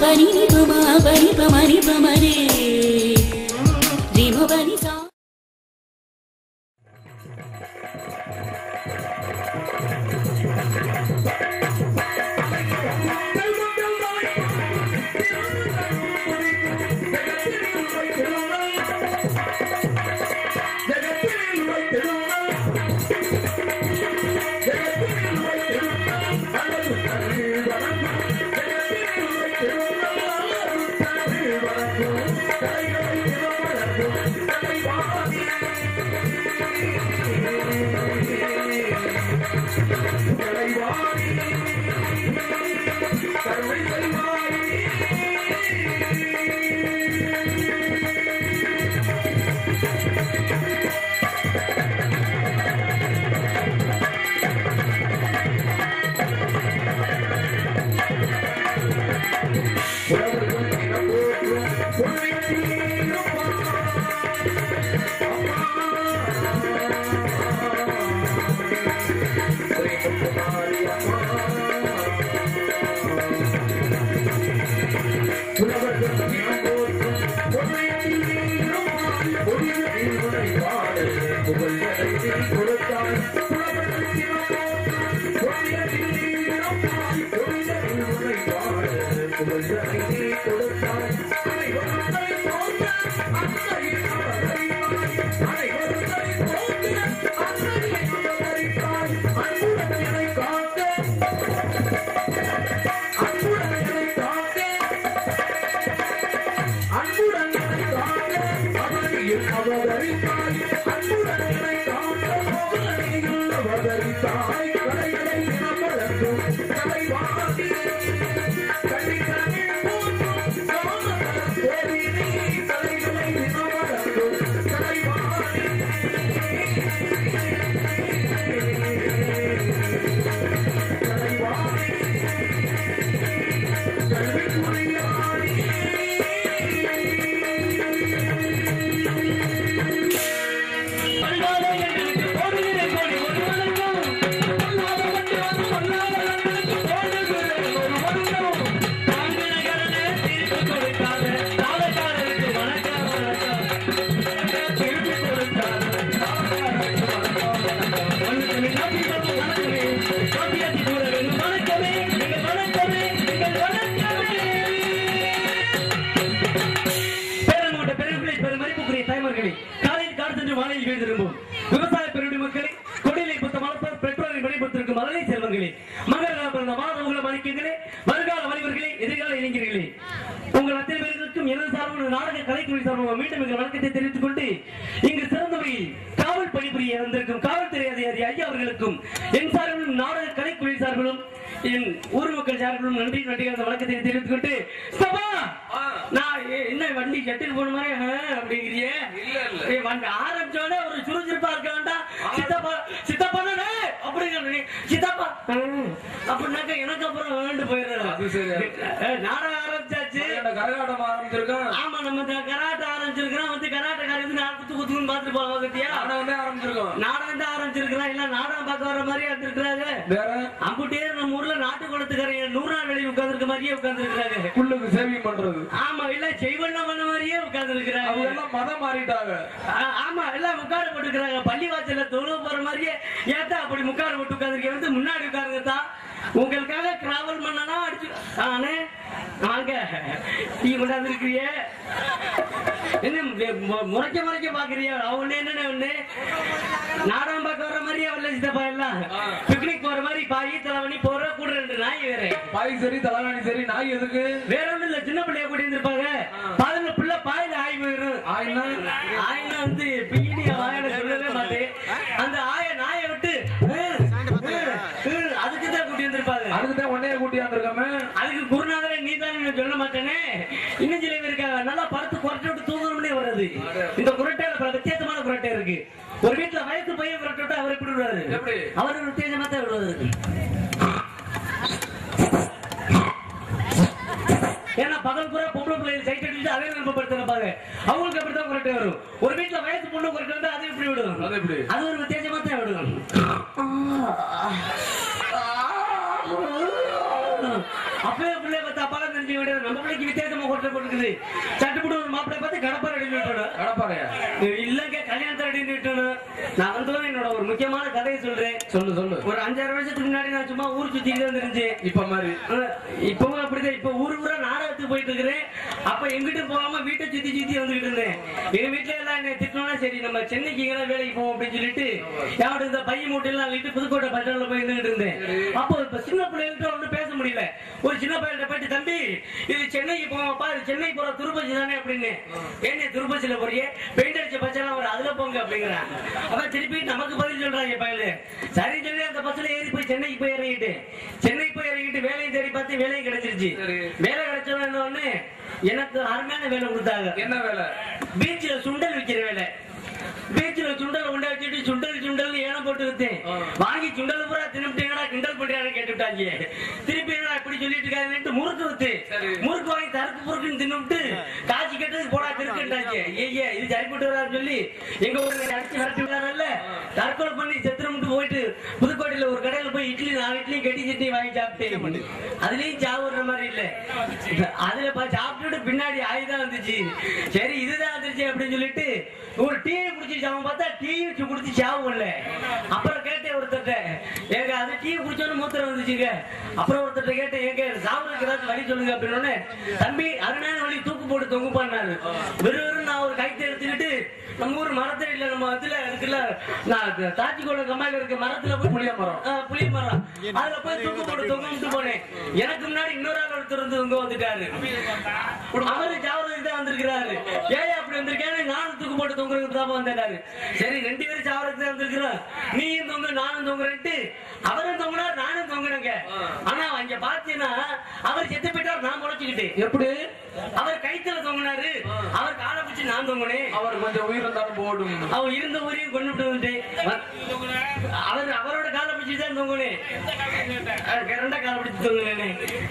பனி நி பமா பனி பமனி பமரே ரிம பனி சா பேரங்கோட்ட பெருமைகளை பெருமதிப்புக்குரிய தாய்மார்களே காலையில் காடு சென்று வாழையில் வீடு திரும்பும் விவசாய பெருமை மக்களை கொடியிலை புத்த மலப்பார் பெற்றோரை வெளிப்படுத்திருக்கும் மலரை செல்வங்களே மகர பிறந்த மாதவங்கள மணிக்கங்களே வருங்கால வலிவர்களே எதிர்கால இளைஞர்களே உங்கள் அத்தனை பேர்களுக்கும் எனது சார்பான நாடக கலைத்துறை சார்பாக மீண்டும் எங்கள் வணக்கத்தை தெரிவித்துக் கொண்டு இங்கு சிறந்தவையில் காவல் பணிபுரிய வந்திருக்கும் காவல்துறை அதிகாரி ஐயா அவர்களுக்கும் என் சார்பிலும் நாடக கலைத்துறை சார்பிலும் என் ஊர் மக்கள் சார்பிலும் நன்றி நன்றி அந்த வணக்கத்தை தெரிவித்துக் கொண்டு சபா நான் ஏ- என்ன வண்டி செட்டில் போன மாதிரி ஆ, அப்படிங்கிறியே ஏய், வண்டி ஆரம்பிச்சோடனே ஒரு சுறுசுறுப்பா இருக்க வேண்டாம் சித்தப்பா சித்தப்பா அப்படிங்கிற நீ சித்தப்பா ஆ, அப்படின்னாக்க எனக்கு அப்புறம் வேண்டு அது சரி. போயிடுறது நாடகம் ஆரம்பிச்சாச்சு கரகாட்டம் ஆரம்பிச்சிருக்கோம் ஆமா நம்ம இந்த கராட்டை ஆரம்பிச்சிருக்கிறோம் வந்து கராட்டை காரி வந்து நாலு குத்து குத்துன்னு பார்த்துட்டு போலாம் பத்தியா நாடகம் தான் ஆரம்பிச்சிருக்கோம் நாடகம் தான் ஆரம்பிச்சிருக்கிறோம் இல்ல நாடகம் பார்க்க வர மாதிரி இருந்திருக்கிறாங்க வேற அம்புட்டே நம்ம ஊர்ல நாட்டு குளத்துக்காரங்க நூறு நாள் வெளியே உட்கார்ந்துருக்க மாதிரியே உட்கார்ந்துருக்காங்க புல்லுக்கு சேவிங் பண்றது ஆமா இல்ல செய்வண்ண பண்ண மாதிரியே உட்கார்ந்து அவங்க இருக்கிறாங்க எல்லாம் மதம் மாறிட்டாங்க ஆமா எல்லாம் உட்கார போட்டுக்கிறாங்க பள்ளி வாசல்ல தொழுவ போற மாதிரியே ஏத்தா அப்படி முக்காடு போட்டு உட்கார்ந்துருக்க வந்து முன்னாடி உட்காருங்க தான் உங்களுக்காக டிராவல் பண்ணனா அடிச்சு ஆனே வாங்க நீ கொண்டாந்து இருக்கிறிய என்ன மு- முறைக்க முறைக்க பாக்குறியா அவனே என்ன ஒண்ணு நாடகம் பார்க்க வர மாதிரியே வரல சித்தப்பா எல்லாம் பிக்னிக் போற மாதிரி பாய் தலைவணி போற கூட ரெண்டு நாய் வேற பாய் சரி தலகாணி சரி நாய் எதுக்கு வேற ஒண்ணும் இல்ல சின்ன பிள்ளைய கூட்டி இருந்திருப்பாங்க பதினொன்று பிள்ளை பாயில ஆய் போயிடும் ஆயினா ஆயினா வந்து பீடி ஆயனை சொல்லவே மாட்டேன் அந்த ஆய நாயை விட்டு "ஏய், ஏய், ஏய்" அதுக்கு தான் கூட்டி வந்திருப்பாங்க அதுக்கு தான் உன்னைய கூட்டியாந்துருக்காம அதுக்கு குருநாதரை நீ தான் சொல்ல மாட்டேனே இன்னும் சில பேர் இருக்காங்க நல்லா படுத்து குரட்டை விட்டு தூங்கணும்னே வர்றது இந்த குரட்டையில பல வித்தியாசமான குரட்டை இருக்கு ஒரு வீட்டுல வயசு பையன் குரட்டை விட்டு அவர் எப்படி விடுவாரு எப்படி? அவர் வித்தியாசமா தான் விடுவாரு ஏன்னா பகல் பூரா பொம்பளை பிள்ளைகள் சைட் அடிச்சுட்டு அதே விருப்பப்படுத்திருப்பாங்க அவங்களுக்கு அப்படித்தான் குரட்டை வரும் ஒரு வீட்டுல வயசு பொண்ணு குரட்டை வந்து அது எப்படி விடும் அது எப்படி? அது ஒரு வித்தியாசமா தான் விடும் அப்பவே பிள்ளை பார்த்து அப்பாலாம் தெரிஞ்சு விட நம்ம பிள்ளைக்கு வித்தியாசமா கொட்டை போட்டுக்குது சட்டுப்பட்டு ஒரு மாப்பிள்ளை பார்த்து கடப்பார் அடி விட்டணும் கடப்பாறையா இல்லங்க கல்யாணத்தை அடி விட்டணும் நான் வந்து என்னோட ஒரு முக்கியமான கதையை சொல்றேன் சொல்லு சொல்லு ஒரு அஞ்சாறு வருஷத்துக்கு முன்னாடி நான் சும்மா ஊர் சுத்திட்டு வந்துருந்துச்சு இப்ப மாதிரி இப்பவும் அப்படிதான் இப்ப ஊரு ஊரா நாடகத்துக்கு போயிட்டு இருக்கிறேன் அப்ப எங்கிட்ட போகாம வீட்டை சுத்தி சுத்தி வந்துகிட்டு இருந்தேன் எங்க வீட்டுல எல்லாம் என்ன திட்டணும்னா சரி நம்ம சென்னைக்கு எங்க வேலைக்கு போவோம் அப்படின்னு சொல்லிட்டு யாரோட இந்த பையன் மூட்டையெல்லாம் விட்டு புதுக்கோட்டை பஸ் ஸ்டாண்ட்ல போய் இருந்துகிட்டு இருந்தேன் அப்போ இப்ப சின்ன பிள்ளைகிட்ட ஒன்றும் பேச முடியல ஒரு சின்ன பையன்கிட்ட போயிட்டு தம்பி இது சென்னைக்கு போவோம்ப்பா இது சென்னை போற திருப்பதி தானே அப்படின்னு ஏன்னே திருப்பதியில போறியே பெயிண்ட் அடிச்ச பஸ் எல்லாம் ஒரு அதுல போங்க அப்படிங்கிறான் அவன் திருப்பி நமக்கு பதில் சொல்றாங்க பயலு சரி சொல்லி அந்த பஸ்ல ஏறி போய் சென்னைக்கு போய் இறங்கிட்டு சென்னைக்கு போய் இறங்கிட்டு வேலையை தேடி பார்த்து வேலையும் கிடைச்சிருச்சு சரி. வேலை கிடைச்சவன என்ன ஒண்ணு எனக்கு அருமையான வேலை கொடுத்தாங்க என்ன வேலை பீச்ல சுண்டல் விக்கிற வேலை பீச்ல சுண்டல் உண்டை வச்சுட்டு சுண்டல் சுண்டல் ஏனம் போட்டு வித்தேன் ஆ. வாங்கி சுண்டல் பூரா தின்னுட்டீங்கடா கிண்டல் பண்றான்னு கேட்டு விட்டாங்க திருப்பி என்னடா இப்படி சொல்லிட்டு இருக்காங்கன்ட்டு முறுக்கு வித்து சரி. முறுக்கு வாங்கி தருக்கு முறுக்குன்னு தின்னுட்டு காய்ச்சி கட்டுறதுக்கு போடா திருக்குட்டாங்க ஏய்யா இது சரிப்பட்டு வரான்னு சொல்லி எங்க ஊர்ல அடிச்சு விரட்டி விடாரல்ல தற்கொலை பண்ணி செத்துறமுட்டு போயிட்டு புதுக்கோட்டையில ஒரு கடையில போய் இட்லி நாலு இட்லி கட்டி சட்னி வாங்கி சாப்பிட்டேன் அதுலயும் சாவு வர்ற மாதிரி இல்ல அதுல பா- சாப்பிட்டுட்டு பின்னாடி ஆயுதான் வந்துச்சு சரி இதுதான் வந்துருச்சு அப்படின்னு சொல்லிட்டு ஒரு டீ குடிச்சு சாவன் பார்த்தா டீ வச்சு குடிச்சு சாவு இல்ல அப்புறம் கேட்டேன் ஒருத்தர்ட்ட ஏங்க அது டீ குடிச்சோன்னு மூத்திரம் வந்துச்சுங்க அப்புறம் ஒருத்தர்ட்ட கேட்டேன் ஏங்க சாப்பிடுறதுக்கு ஏதாச்சும் வழி சொல்லுங்க அப்படின்னு தம்பி அருமையான வழி தூக்கு போட்டு தொங்கு பண்ணாரு வெறும் வெறும் நான் ஒரு கைத்தை எடுத்துக்கிட்டு நம்ம ஊர் மரத்தடியில நம்ம இதுல இருக்குல்ல நான் தாச்சிக்கோள கம்மாயில இருக்க மரத்துல போய் புளிய மரம். ஆ, புளிய மரம் அதுல போய் தூக்கு போட்டு தொங்கிட்டு போனேன் எனக்கு முன்னாடி இன்னொரு ஆள் ஒருத்தர் வந்து இங்க வந்துட்டாரு அவரு சாவறதுக்கு தான் வந்திருக்கிறாரு ஏன் அப்படி வந்திருக்கேன்னு நானும் தூக்கு போட்டு தொங்குறதுக்கு தான் வந்துட்டாரு சரி ரெண்டு பேரும் சாவறதுக்கு தான் வந்திருக்கிறோம் நீயும் தொங்கு நானும் தொங்குறேன்ட்டு அவரும் தொங்குனார் நானும் தொங்குறேங்க ஆனா அங்க பாத்தீங்கன்னா அவர் செத்து போயிட்டார் நான் முளைச்சுக்கிட்டேன் எப்படி அவர் கைத்துல தொங்குனாரு அவர் காலை பிடிச்சு நான் தொங்குனேன் அவர் கொஞ்சம் உயிர் இருந்தாலும் போடும் அவன் இருந்த ஊரையும் கொண்டு விட்டு வந்துட்டேன் அவர் அவரோட காலை பிடிச்சி தான் தொங்குனேன் ரெண்டா காலை பிடிச்சு தொங்குனேனே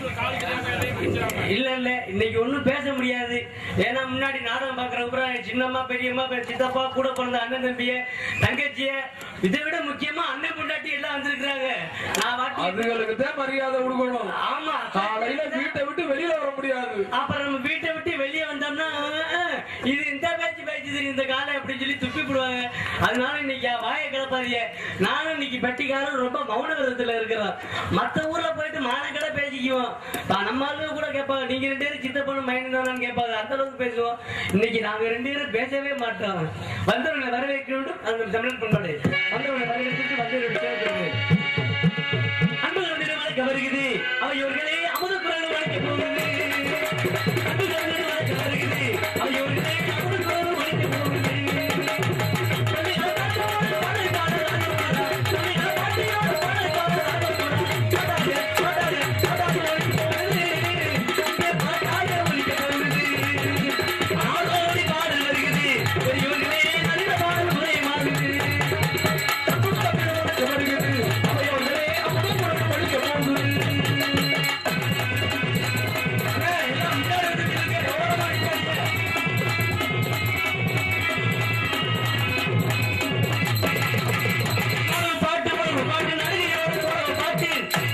இல்ல இல்ல இன்னைக்கு ஒண்ணும் பேச முடியாது ஏன்னா முன்னாடி நாடகம் பாக்குற அப்புறம் சின்னம்மா பெரியம்மா பெ- சித்தப்பா கூட பிறந்த அண்ணன் தம்பிய தங்கச்சிய இதை விட முக்கியமா அண்ணன் பொண்டாட்டி எல்லாம் வந்திருக்கிறாங்க நான் வாட்டி அதுகளுக்கு தான் மரியாதை கொடுக்கணும் ஆமா காலையில வீட்டை விட்டு வெளியில வர முடியாது அப்புறம் நம்ம வீட்டை விட்டு வெளியே வந்தோம்னா அஹ், இது இந்த பேச்சு பேச்சு இந்த காலை அப்படின்னு சொல்லி துப்பி போடுவாங்க அதனால இன்னைக்கு என் வாயை கிளப்பாதீங்க நானும் இன்னைக்கு பெட்டிக்காரன் ரொம்ப மௌன விரதத்துல இருக்கிறோம் மத்த ஊர்ல போயிட்டு மானக்கடை பேசிக்குவோம் பா- நம்ம ஆளுங்க கூட கேட்பாங்க நீங்க ரெண்டு பேரும் சித்தப்பண்ணு மயன் தானான்னு கேட்பாங்க அந்த அளவுக்கு பேசுவோம் இன்னைக்கு நாங்க ரெண்டு பேரும் பேசவே மாட்டோம் வந்தவங்களை வரவேற்கணும் அந்த தமிழர் பண்பாடு வந்தவங்களை வரவேற்று வந்து அன்பு நிறுவனம் வருகிறது அவை இவர்களே அமுத குரல் வழங்க போகிறது அன்பு நிறுவனம் வருகிறது அவை இவர்களே அமுத குரல் வழங்க போகிறது தன்னை அழகான பாடல் பாடல் தன்னை அழகான பாடல் பாடல் பாடாதே பாடாதே பாடாதே ஒழிக்க போகிறது இங்கே பாடாதே ஒழிக்க போகிறது ஆடோடி பாடல் வருகிறது பெரியவர்களே நல்ல பாடல் முறை மாறுகிறது பாட்டு பாட்டு பாட்டு நடிகையோட பாட்டு பாட்டு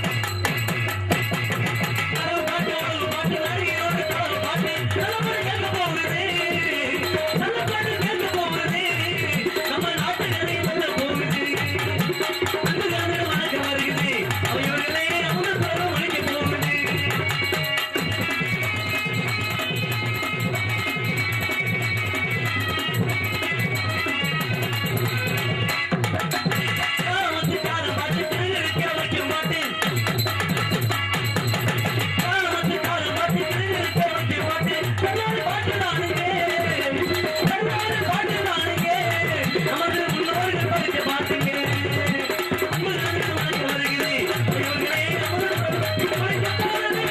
பாட்டு நடிகையோட பாட்டு நல்ல பாட்டு கேட்க போகிறது நல்ல பாட்டு கேட்க போகிறது நம்ம நாட்டு நடிகை சொல்ல போகிறது அன்பு காதல் வணக்கம் வருகிறது அவையோர்களே அமுத குரலும் ஒழிக்க போகிறது காலத்துக்கான பாட்டு திருநிறுத்த வைக்க மாட்டேன் காலத்துக்கான பாட்டு திருநிறுத்த வைக்க மாட்டேன் கண்ணாடி பாட்டு நானுங்க கண்ணாடி பாட்டு நானுங்க நமது முன்னோர்கள் படித்த பாட்டுங்க அன்பு நாடு வணக்கம் வருகிறது இவர்களே நமது படித்த பாடுங்க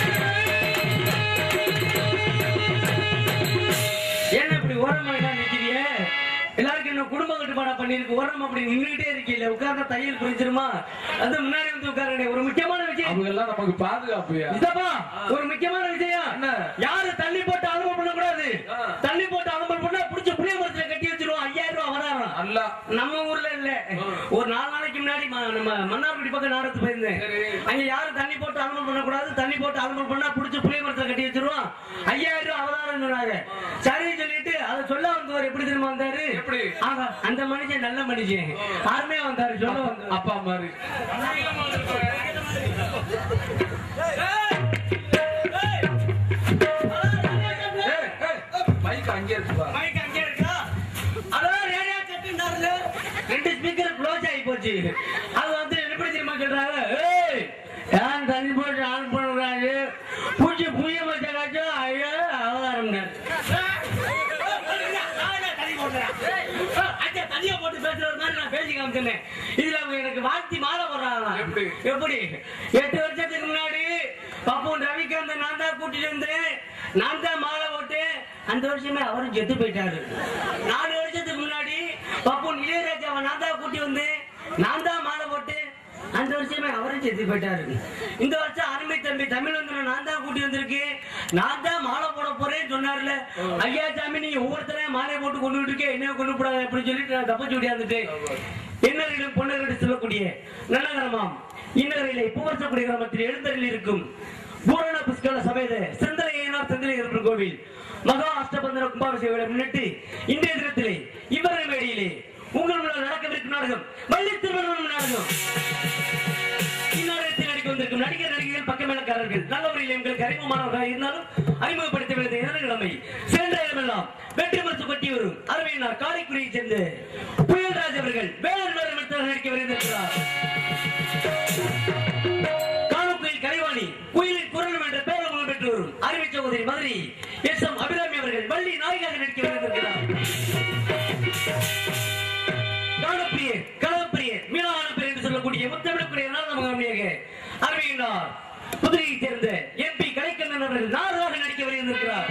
ஏன் இப்படி ஓரமா எல்லாம் நிக்கிறீங்க எல்லாருக்கும் என்ன குடும்ப கட்டுப்பாடா பண்ணிருக்கு ஓரமா அப்படி நின்றுகிட்டே இருக்கீங்க உட்கார்ந்தா தையல் புரிஞ்சிருமா அந்த முன்னாடி வந்து உட்காருங்க ஒரு முக்கியமான விஷயம் அவங்க எல்லாம் நமக்கு பாதுகாப்புயா இதப்பா ஒரு முக்கியமான விஷயம் என்ன? யாரு தள்ளி போட்டு அலுவல் பண்ண கூடாது ஆ. தள்ளி போட்டு அலுவல் பண்ணா புடிச்ச புளிய மரத்துல கட்டி வச்சிருவோம் ஐயாயிரம் ரூபாய் வராரம் அல்ல நம்ம ஊர்ல இல்ல ஒரு நாலு நாளைக்கு முன்னாடி ம- நம்ம மன்னார்குடி பக்கம் நாடகத்துக்கு போயிருந்தேன் சரி. அங்க யாரும் தண்ணி போட்டு அலம்பல் பண்ணக்கூடாது தண்ணி போட்டு அலம்பல் பண்ணா புடிச்சு புளிய மரத்தை கட்டி வச்சிருவோம் ஐயாயிரம் ரூபாய் அவதாரம் சொன்னாங்க சரின்னு சொல்லிட்டு அதை சொல்ல வந்தவர் எப்படி தெரியுமா வந்தாரு எப்படி? ஆஹா, அந்த மனுஷன் நல்ல மனுஷன் அருமையா வந்தாரு சொல்ல வந்தாரு அப்பா மாதிரி ஏய், ஏய், மைக் அங்கே இருக்குப்பா மைக் அங்கே இருக்கா? அதான் ரேடியோ செட்டுன்னாருல, ரெண்டு ஸ்பீக்கர் க்ளோஸ் ஆகி போச்சு அது வந்து எப்படி தெரியுமா சொல்றாங்க ஏய் ஏன் தண்ணி போட்டு ஆன் பண்ணுறாரு பூச்சி புய மச்சாச்சும் ஐயோ அவதாரம் தனியா போட்டு பேசுறது மாதிரி நான் பேசி காமிச்சேன் இதுல அவங்க எனக்கு வாழ்த்தி மாலை போடுறாங்க எப்படி? எப்படி எட்டு வருஷத்துக்கு முன்னாடி பப்பு ரவிகாந்த் நான் தான் கூட்டிட்டு வந்தேன் நான் தான் மாலை போட்டேன் அந்த வருஷமே அவரும் செத்து போயிட்டாரு நாலு வருஷத்துக்கு முன்னாடி பப்பு இளையராஜாவை நான் தான் கூட்டி வந்தேன் நான் தான் மாலை போட்டேன் அந்த வருஷமே அவரும் செத்து போயிட்டாரு இந்த வருஷம் அருமை தம்பி தமிழ் வந்து நான் தான் கூட்டி வந்திருக்கேன் நான் தான் மாலை போட போறேன்னு சொன்னார்ல ஐயா சாமி நீ ஒவ்வொருத்தரையும் மாலை போட்டு கொண்டு இருக்கேன் என்ன கொண்டு போடாத அப்படின்னு சொல்லிட்டு நான் தப்பிச்சு ஓடியாந்துட்டேன் இன்னரிலும் பொன்னரிடம் சொல்லக்கூடிய நல்லகரமாம் இன்னரிலே பூவரசக்குடி கிராமத்தில் எழுந்தரில் இருக்கும் பூரண புஷ்கல சமேத செந்தலையனார் செந்தலையர் கோவில் மகா அஷ்டபந்தன கும்பாபிஷேக விழா முன்னிட்டு இன்றைய தினத்திலே இவர்கள் மேடையிலே உங்கள் முன்னால் நடக்கவிருக்கும் நாடகம் வள்ளி திருமணம் நாடகம் இந்நாடகத்தில் நடிக்க வந்திருக்கும் நடிகர் நடிகைகள் பக்கமேலக்காரர்கள் நல்ல முறையில் எங்களுக்கு அறிமுகமானவர்களாக இருந்தாலும் அறிமுகப்படுத்த வேண்டியது எனது கடமை சென்ற இடமெல்லாம் வெற்றி மரசு பட்டி வரும் அரவியனார் காரைக்குடியை சேர்ந்த புயல்ராஜ் அவர்கள் வேளாண் நிறுவனத்தில் நடிக்க வருகிறார் காணுக்குயில் கலைவாணி குயிலின் குரலும் என்ற பேரமுகம் பெற்று வரும் அறிவை சகோதரி மதுரை எஸ் எம் அபிராமி அவர்கள் வள்ளி நாயகாக நடிக்க வருகிறார் காணப்பிரியர் களப்பிரியர் மீனான பேர் என்று சொல்லக்கூடிய முத்தமிழக்கூடிய நாடகமாக அறிவிக்கின்றார் புதுவையைச் சேர்ந்த எம்பி கலைக்கண்ணன் அவர்கள் நாடகாக நடிக்க வருகிறார்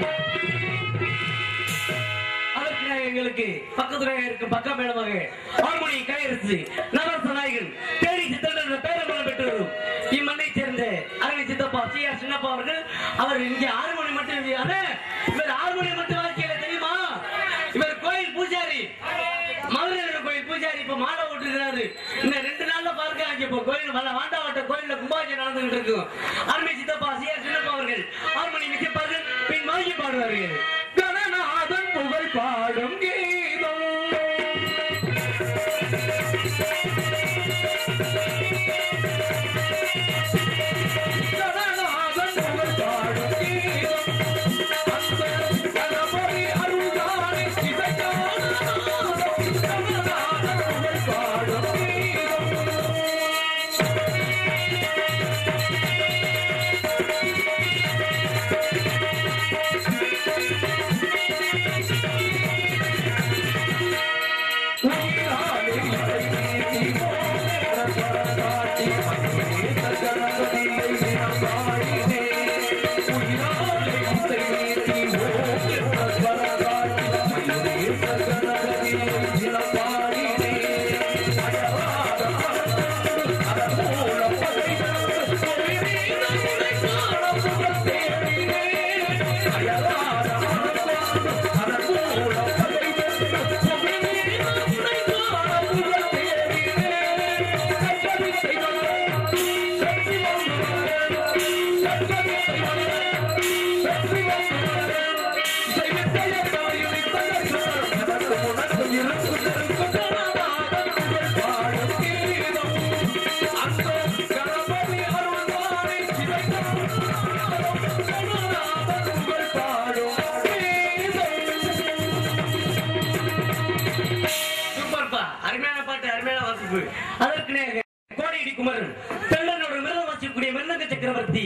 அதற்கு நான் எங்களுக்கு பக்கத்துறையாக இருக்கும் பக்க மேடமாக ஆர்மோனி கலையரசு நவரச நாயகன் தேடி சித்தன் என்ற பேரம்பலம் பெற்று வரும் இம்மண்ணை சேர்ந்த அரவி சித்தப்பா சி ஆர் சின்னப்பா அவர்கள் அவர் இங்கே ஆறுமணி மட்டும் இல்லை. அண்ணே, இவர் ஆறுமணி மட்டும் வாழ்க்கையில தெரியுமா இவர் கோயில் பூஜாரி மதுரையில் கோயில் பூஜாரி இப்ப மாலை ஓட்டுகிறாரு இந்த ரெண்டு நாள்ல பாருங்க அங்க இப்ப கோயில் வல்ல வாண்டாவட்ட கோயில்ல கும்பாஜி நடந்துகிட்டு இருக்கும் அருமை சித்தப்பா சி ஆர் சின்னப்பா அவர்கள் ஆறுமணி மிசிப்பார்கள் பின் வாங்கி பாடுவார்கள் கணநாதன் புகழ் பாடும் கீதம் கணநாதன் புகழ் பாடும் கீதம் அந்த கணபதி அருள்தானே இசைஞானம். கணநாதன் புகழ் பாடும் கீதம் சூப்பர்ப்பா அருமையான பாட்டு அருமையான வாசிப்பு அதற்கு நேர் கோடியடி குமரன் தெள்ளனோட மிருதம் வாசிக்கக்கூடிய மிருதங்க சக்கரவர்த்தி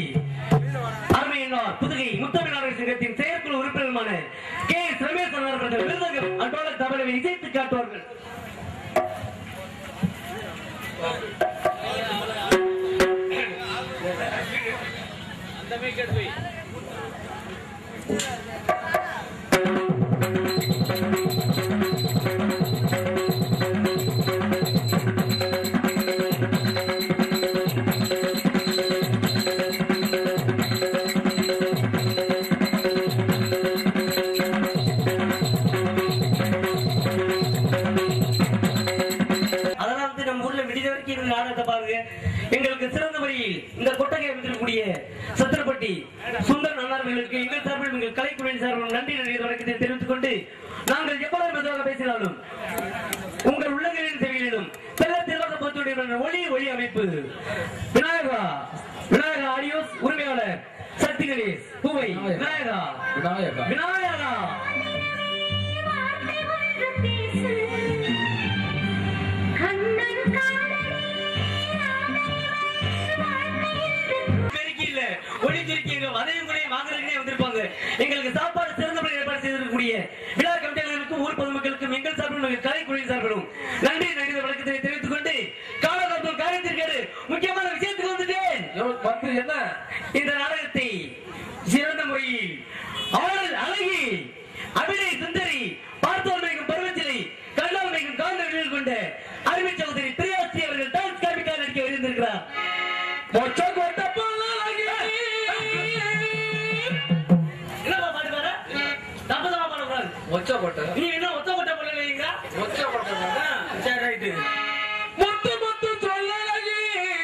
அருமையினார் புதுகை முத்தமிழ் சங்கத்தின் செயற்குழு உறுப்பினருமான கே எஸ் ரமேஷ் அவர்கள் மிருதங்கம் அன்றோட தமிழை இசைத்து காட்டுவார்கள் அதெல்லாம் வந்து நம்ம ஊர்ல விடிய வரைக்கும் இந்த நாடகத்தை சத்திரப்பட்டி சுந்தர் நன்னார்களுக்கு எங்கள் சார்பில் எங்கள் கலைக்குழுவின் சார்பில் நன்றி நன்றி வணக்கத்தை தெரிவித்துக் கொண்டு நாங்கள் எவ்வளவு மெதுவாக பேசினாலும் உங்கள் உள்ளங்களின் செவிகளிலும் தெல்ல தெளிவாக பொறுத்துடைய ஒளி ஒளி அமைப்பு விநாயகா விநாயகா ஆடியோஸ் உரிமையாளர் சக்தி கணேஷ் பூவை விநாயகா விநாயகா விநாயகா பெருக்கி இல்ல ஒளி பெருக்கி எங்க வதையும் கூட வாங்குறதுக்குனே வந்திருப்பாங்க எங்களுக்கு சாப்பாடு சிறந்த முறையில் ஏற்பாடு செய்திருக்கக்கூடிய விழா கமிட்டிகளுக்கும் ஊர் பொதுமக்களுக்கும் எங்கள் சார்பிலும் எங்கள் கலைக்குழுவின் சார்பிலும் நன்றி நன்றி வணக்கத்தை தெரிவித்துக் கொண்டு காலகாலத்தில் காரியத்திற்காரு முக்கியமான விஷயத்துக்கு வந்துட்டேன் யோ, வந்து என்ன இந்த நாடகத்தை சிறந்த முறையில் ஆடல் அழகி அபிநய சுந்தரி பார்த்தோர் மிகும் பருவத்திலே கண்ணால் மிகும் காந்தர்கள் கொண்ட அருமை சகோதரி பிரியாசி அவர்கள் டான்ஸ் காமிக்காக நடிக்க வருந்திருக்கிறார் மொச்ச கொட்ட பல்லாகி. என்னப்பா பாட்டு பாரு தப்பு தான் பாடக்கூடாது மொச்ச கொட்ட நீ என்ன ஒத்த கொட்ட பண்ணலைங்களா மொச்ச கொட்ட சரி ரைட்டு முத்து முத்து சொல்லழகி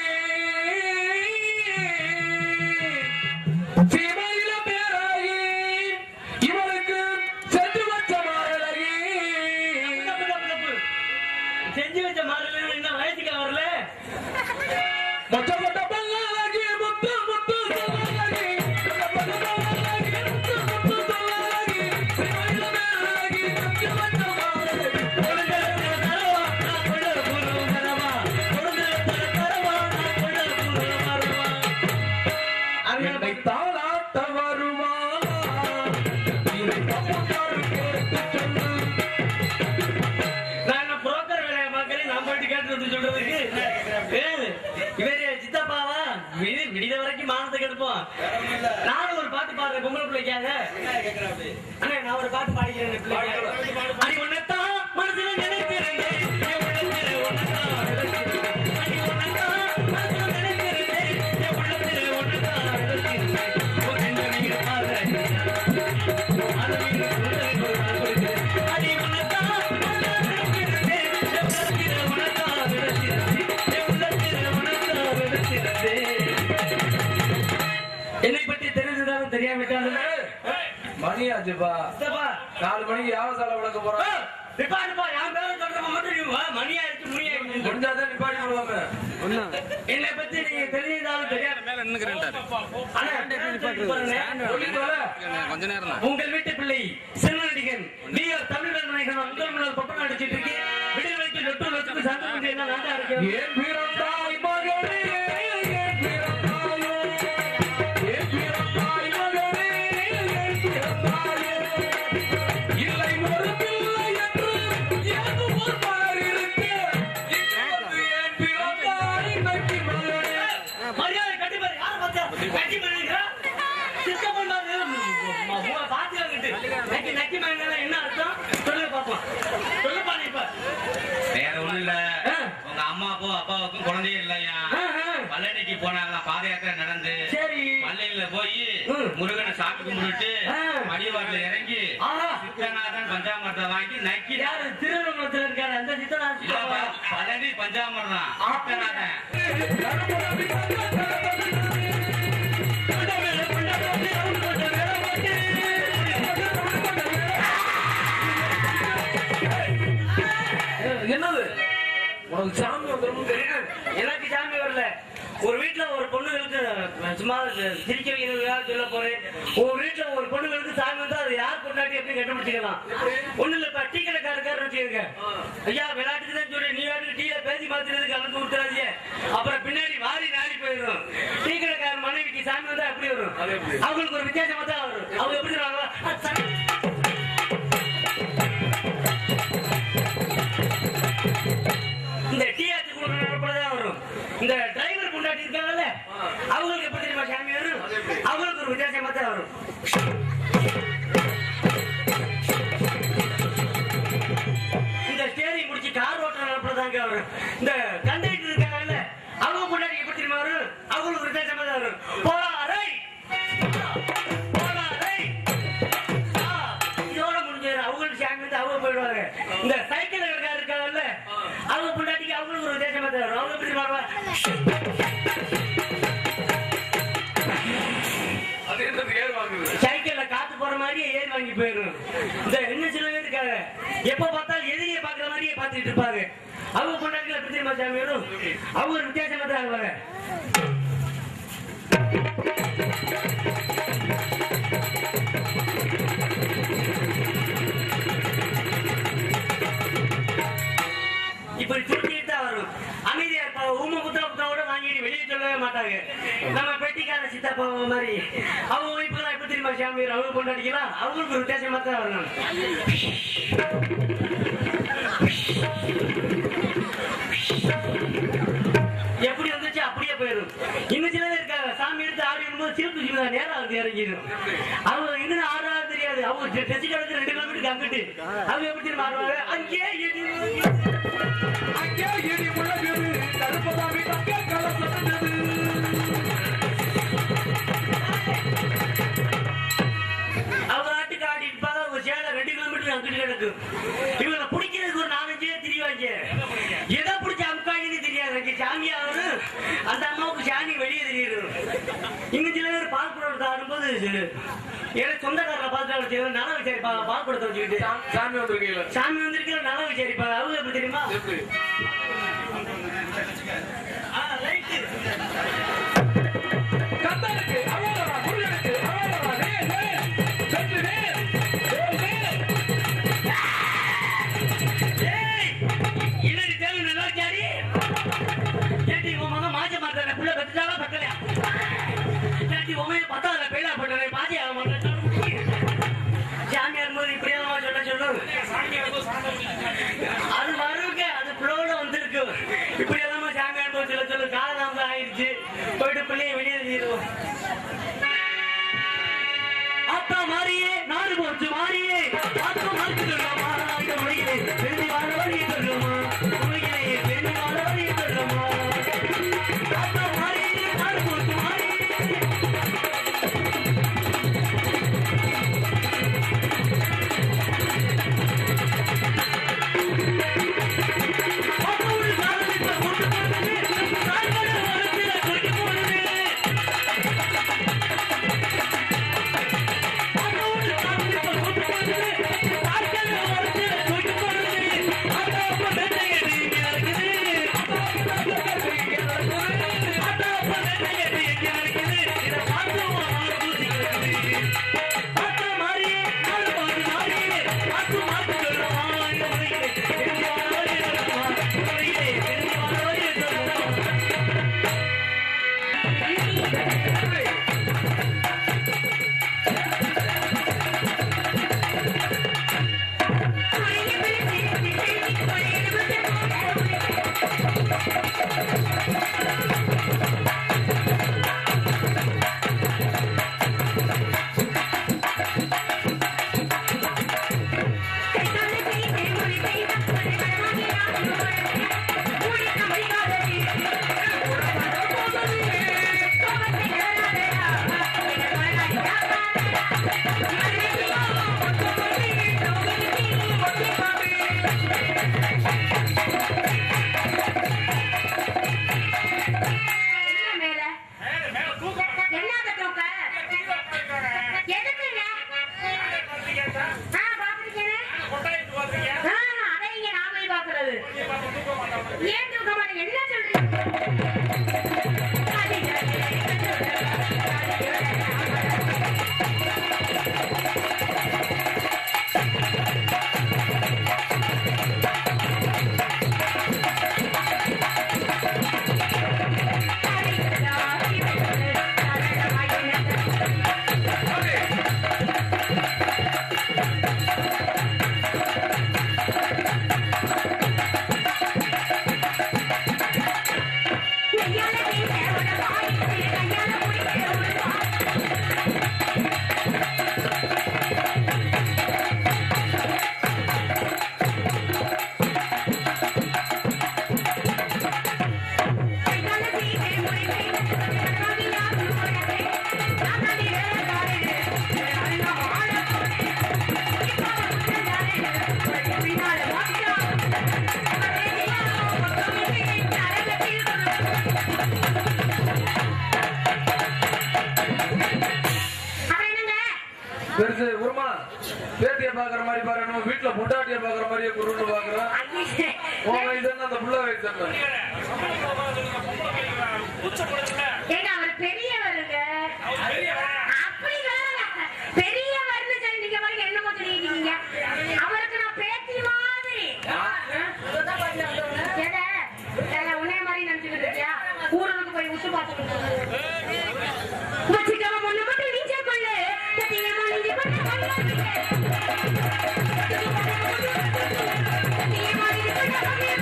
சிவையில பேராகி இவளுக்கு சென்று வச்ச மாறழகி தப்பு, தப்பு, தப்பு. செஞ்சு வச்ச மாதிரி என்ன வயசுக்கு வரல மொச்ச கொட்ட பல்லாகி முத்து முத்து சொல்லழகி பல்லாகி முத்து முத்து சொல்லழகி சிவையில பேராகி சென்று வச்ச மாறழகி என்னை தாளாட்ட வருவாளா இதை தப்புக்காரு கேட்டு சொல்லு நானும் ஒரு பாட்டு பாடுறேன் பொம்பளை பிள்ளைக்காக அண்ணா நான் ஒரு பாட்டு பாடிக்கிறேன் அடி ஒன்னத்தான் மனசுல நினைக்கிறேன் என் உள்ளத்துல ஒன்னத்தான் நினைக்கிறேன். அடி ஒன்னத்தான் மனசுல நினைக்கிறேன் என் உள்ளத்துல ஒன்னத்தான் நினைக்கிறேன். உன் கண்ண நீங்க பாரு. அது நீங்க சொல்றதுக்கு ஒரு நாள் கொடுக்கிறேன். அடி ஒன்னத்தான் மனசுல நினைக்கிறேன் என் உள்ளத்துல ஒன்னத்தான் நினைக்கிறேன். என் உள்ளத்துல ஒன்னத்தான் நினைக்கிறேன். என்னை பற்றி தெரிஞ்சிருந்தாலும் தெரியாவிட்டாலும் மணி ஆச்சுப்பா சித்தப்பா, நாலு மணிக்கு யாவசால விளக்க ஆ, போறோம் நிப்பாட்டுப்பா, என் பேரை சொல்றப்ப மட்டும் நீ வா, மணி ஆயிடுச்சு, மணி ஆயிடுச்சு. முடிஞ்சாதான் நிப்பாட்டி விடுவாங்க என்னை பத்தி நீங்க தெரிஞ்சிருந்தாலும் தெரியாது. மேல நின்னுக்கிறேன்டாரு ஆனா, பாருங்க, சொல்லி தொலை. கொஞ்ச நேரம் தான் உங்கள் வீட்டு பிள்ளை சின்ன நடிகன் நீர் தமிழ் நாயகன் முதல் முதல் பக்கம் நடிச்சிட்டு இருக்கு விடுதலைக்கு நெட்டு வச்சுட்டு சந்தோஷம் என்ன நாட்டா இருக்கு ஏன் பிறந்தாய் மகனே ஏன் பிறந்தாயோ ஏன் பிறந்தாய் மகனே ஏன் பிறந்தாயோ இல்லை ஒரு பிள்ளை என்று ஏது ஒருவர் இருக்க இங்கு வந்து ஏன் பிறந்தாய் நக்கி மகனே மரியாதை கட்டி பாரு யார பார்த்தா நக்கி பண்ணுங்க சித்தப்பன் பாரு உங்களை பாத்துக்கிட்டு நக்கி நக்கி பண்ணுங்க என்ன அர்த்தம் சொல்லு பாப்போம் சொல்லுப்பா நீ இப்ப வேற ஒண்ணும் இல்ல ஆ. உங்க அம்மாவுக்கும் அப்பாவுக்கும் குழந்தையே இல்லையா ஆ, ஆ. பழனிக்கு போனாங்க பாத யாத்திரை நடந்து சரி பள்ளியில போய் ம். முருகனை சாப்பிட்டு கும்பிட்டுட்டு ஆ. மடிவாட்டில இறங்கி ஆஹா சித்தநாதன் பஞ்சாமிரத்தை வாங்கி நக்கி யாரு திருவண்ணாமலத்துல இருக்காரு அந்த சித்தனா இல்லப்பா, பழனி பஞ்சாமிரதம் சித்தநாதன் என்னது உனக்கு சாமி வந்துடும் தெரியும் எனக்கு சாமி வரல ஒரு வீட்டுல ஒரு பொண்ணுகளுக்கு சும்மா சிரிக்க வைக்கிறதுக்காக சொல்ல போறேன் ஒரு வீட்டுல ஒரு பொண்ணுகளுக்கு சாமி வந்தா அது யார் கொண்டாடி எப்படி கண்டுபிடிச்சிக்கலாம் ஒண்ணு இல்ல இப்ப டீ கடைக்காரக்காரர் வச்சுக்கோங்க ஐயா விளையாட்டுக்கு தான் சொல்றேன் நீ வாட்டுக்கு டீல பேசி பார்த்துட்டு கலந்து விட்டுறாதீங்க அப்புறம் பின்னாடி வாரி நாடி போயிடும் டீ கடைக்காரர் மனைவிக்கு சாமி வந்தா எப்படி வரும் அவங்களுக்கு ஒரு வித்தியாசமா தான் வரும் அவங்க எப்படி சொல்லுவாங்க "அ, சாமி." இந்த டீ ஆச்சு தான் வரும் இந்த டிரைவர் கொண்டாடி இருக்காங்கல்ல அவங்களுக்கு எப்படி தெரியுமா சாமி வரும் அவங்களுக்கு ஒரு வித்தியாசமா தான் வரும் இந்த ஸ்டேரிங் முடிச்சு கார் ஓட்டுற நடப்பதாங்க வரும் இந்த கண்டக்டர் இருக்காங்கல்ல அவங்க முன்னாடி எப்படி தெரியுமா வரும் அவங்களுக்கு ஒரு வித்தியாசமா தான் வரும் போறாரை போறாரை இதோட முடிஞ்சிடும் அவங்களுக்கு சாமி வந்து அவங்க போயிடுவாங்க இந்த சைக்கிள் இருக்காரு இருக்காங்கல்ல அவங்க முன்னாடிக்கு அவங்களுக்கு ஒரு வித்தியாசமா தான் வரும் அவங்க எப்படி பாடுவாங்க சேர்ந்தது ஏர் வாங்குது சைக்கிள்ல காத்து போற மாதிரியே ஏறி வாங்கி போயிடும் இந்த இன்னும் சில பேர் இருக்காங்க எப்ப பார்த்தாலும் எதிரியை பாக்குற மாதிரியே பார்த்துட்டு இருப்பாங்க அவங்க கொண்டாடிக்கல எப்படி தெரியுமா சாமியாரும் அவங்க ஒரு வித்தியாசமா தான் ஆகுவாங்க இப்படி சுருக்கிட்டு தான் வரும் அமைதியா இருப்பா ஊம புத்தா புத்தாவோட வாங்கிட்டு வெளியே சொல்லவே மாட்டாங்க நம்ம பெட்டிக்கார சித்தப்பா மாதிரி அவங்க ஒய்ஃபுலாம் எப்படி தெரியுமா சாமியார் அவங்க கொண்டாடிக்கலாம் அவங்களுக்கு ஒரு வித்தியாசமா தான் வரணும் எப்படி வந்துச்சு அப்படியே போயிடும் இன்னும் சில பேர் இருக்காங்க சாமி எடுத்து ஆடி வரும்போது சிறப்பு சிவா நேரம் வந்து இறங்கிடும் அவங்க எங்கன்னு ஆடுறாரு தெரியாது அவங்க டெஸ்ட் கிடக்கு ரெண்டு கிலோமீட்டருக்கு அங்கிட்டு அவங்க எப்படி தெரியுமா ஆடுவாங்க அங்கே இடி அங்கே இடி முழங்குது கருப்பதாமி தங்க கலசனது அவங்க ஆட்டுக்கு ஆடி இருப்பாங்க அவங்க சேலை ரெண்டு கிலோமீட்டர் அங்கிட்டு கிடக்கு இவங்களை பிடிக்கிறதுக்கு ஒரு நாலஞ்சு பேர் திரிவாங்க எதை பிடிச்ச அமுக்காங்கன்னு தெரியாது அங்க சாமியா வரும் அந்த அம்மாவுக்கு சாணி வெளியே தெரியும் இன்னும் சில பேர் பால் குடம் ஆடும்போது எனக்கு சொந்தக்காரரை பார்த்து நல விசாரிப்பாங்க பால் குடத்தை வச்சுக்கிட்டு சாமி- சாமி வந்திருக்கீங்களா சாமி வந்திருக்கிற நல விசாரிப்பாங்க அவங்க எப்படி தெரியுமா எப்படி ஆ, ரைட்டு. கந்தனுக்கு அரோகரா முருகனுக்கு அரோகரா வேல் வேல் வெற்றி வேல் வேல் வேல் ஏய், என்னடி தேவை நல்லா இருக்கியாடி? ஏண்டி, உன் மகன் மாஜ மாட்டானே, புள்ள பெத்துட்டாளா, பெக்கலையா? ஏண்டி, உன் மகன் பத்தாவதுல fail ஆ போட்டானே, பாதி ஆக மாட்டான். சாமியார் போது இப்படியெல்லாம் சொல்ல சொல்லு. அது வருங்க, அது flow ல வந்திருக்கு. இப்படியெல்லாம் சாமியார் போது சொல்ல சொல்லு. காலதாமதம் ஆயிடுச்சு. போயிட்டு பிள்ளைய வெளியே தள்ளிடுவோம். அப்பா மாறியே நாடு போச்சு மாறியே அப்பா மறுத்து சொல்லுமா இந்த முறையிலே பெருமை வாழ வழியை சொல்லுமா முறையிலே பெருமை வாழ வழியை சொல்லுமா அப்பா மாறியே நாடு போச்சு மாறியே அப்பா ஒரு காலத்தில் கொண்டு போனது தாய்மொழி மரத்தில் கொண்டு போனது என்ன மேல என்னத்த தூக்க எதுக்குங்க ஆ பாத்துருக்கேனே ஆ அதை இங்க நான் போய் பாக்குறது ஏன் தூக்க மாட்டேங்க என்ன சொல்றீங்க பெருசு உருமா பேத்திய பாக்குற மாதிரி பாரு நம்ம வீட்டுல பொண்டாட்டிய பாக்குற மாதிரியே குருன்னு பாக்குறோம் ஐயே. உன் வயசு என்ன அந்த புள்ள வயசு என்ன ஏங்க அவர் பெரியவருங்க அப்படி வேணாங்க. பெரியவர்னு சொல்லி நீங்க பாருங்க என்னமோ சொல்லிட்டு இருக்கீங்க. அவருக்கு நான் பேத்தி மாதிரி ஏங்க, ஏங்க, உன்னைய மாதிரி நினைச்சுக்கிட்டு இருக்கியா? ஊருக்கு போய் உத்து பார்த்துக்கிட்டு இருக்கு. வச்சுக்காம முன்ன மட்டும் நீச்ச கொள்ளு. சத்தியமா நீங்க பண்ண கொள்ளாதீங்க. சத்தியமா நீங்க பண்ண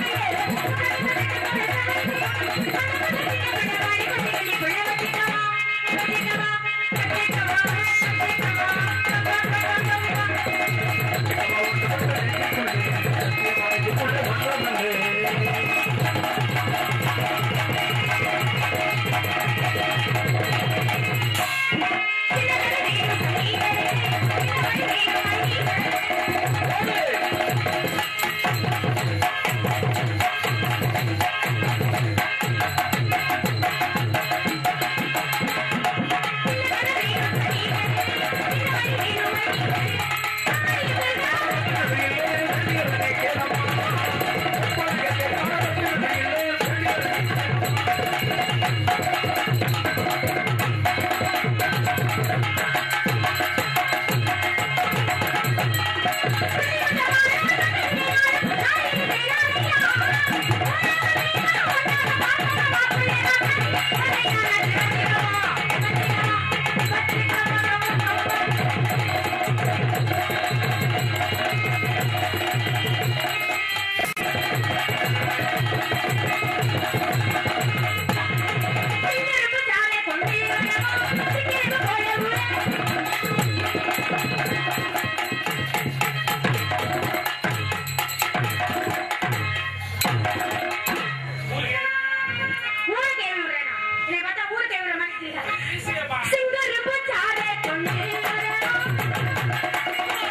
ஊருக்கு ஏவி விடுறேனா? என்னை பார்த்தா ஊருக்கு ஏவி விடுற மாதிரி தெரியல. சிங்கருப்பு சாறை கொண்டு வரேனா?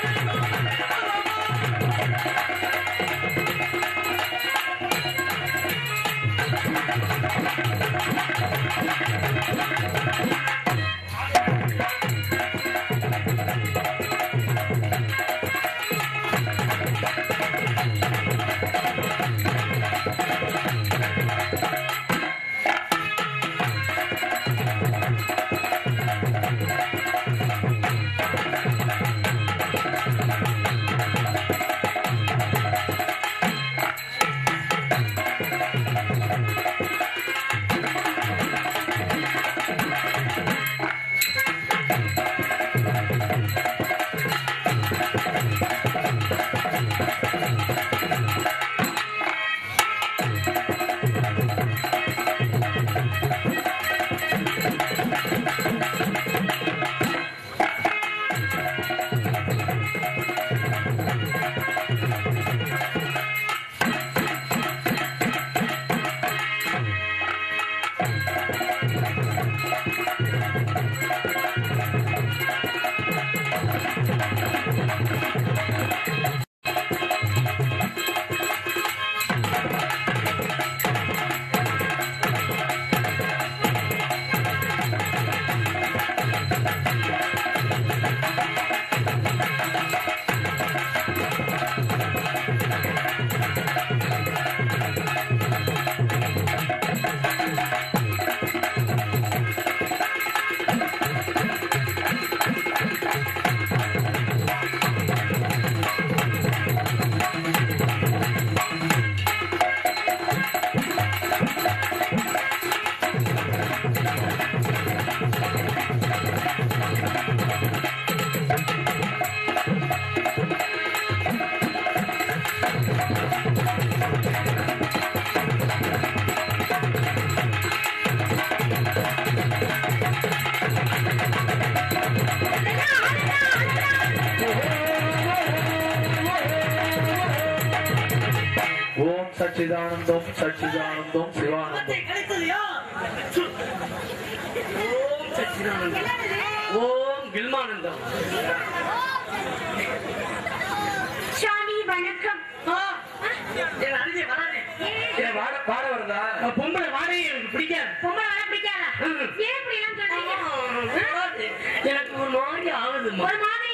ஓம் சச்சிதானந்தம் சச்சிதானந்தம் சிவானந்தம் ஓம் சச்சிதானந்தம் ஓம் வில்மானந்தம் சாமி வணக்கம் என் அருகே வராதே ஏன் வாட வாட வருதா நான் பொம்பளை வாடகை எனக்கு பிடிக்காது பொம்பளை வர பிடிக்காதா ம். ஏன் இப்படி எல்லாம் சொல்றீங்க எனக்கு ஒரு மாதிரி ஆகுதுமா ஒரு மாதிரி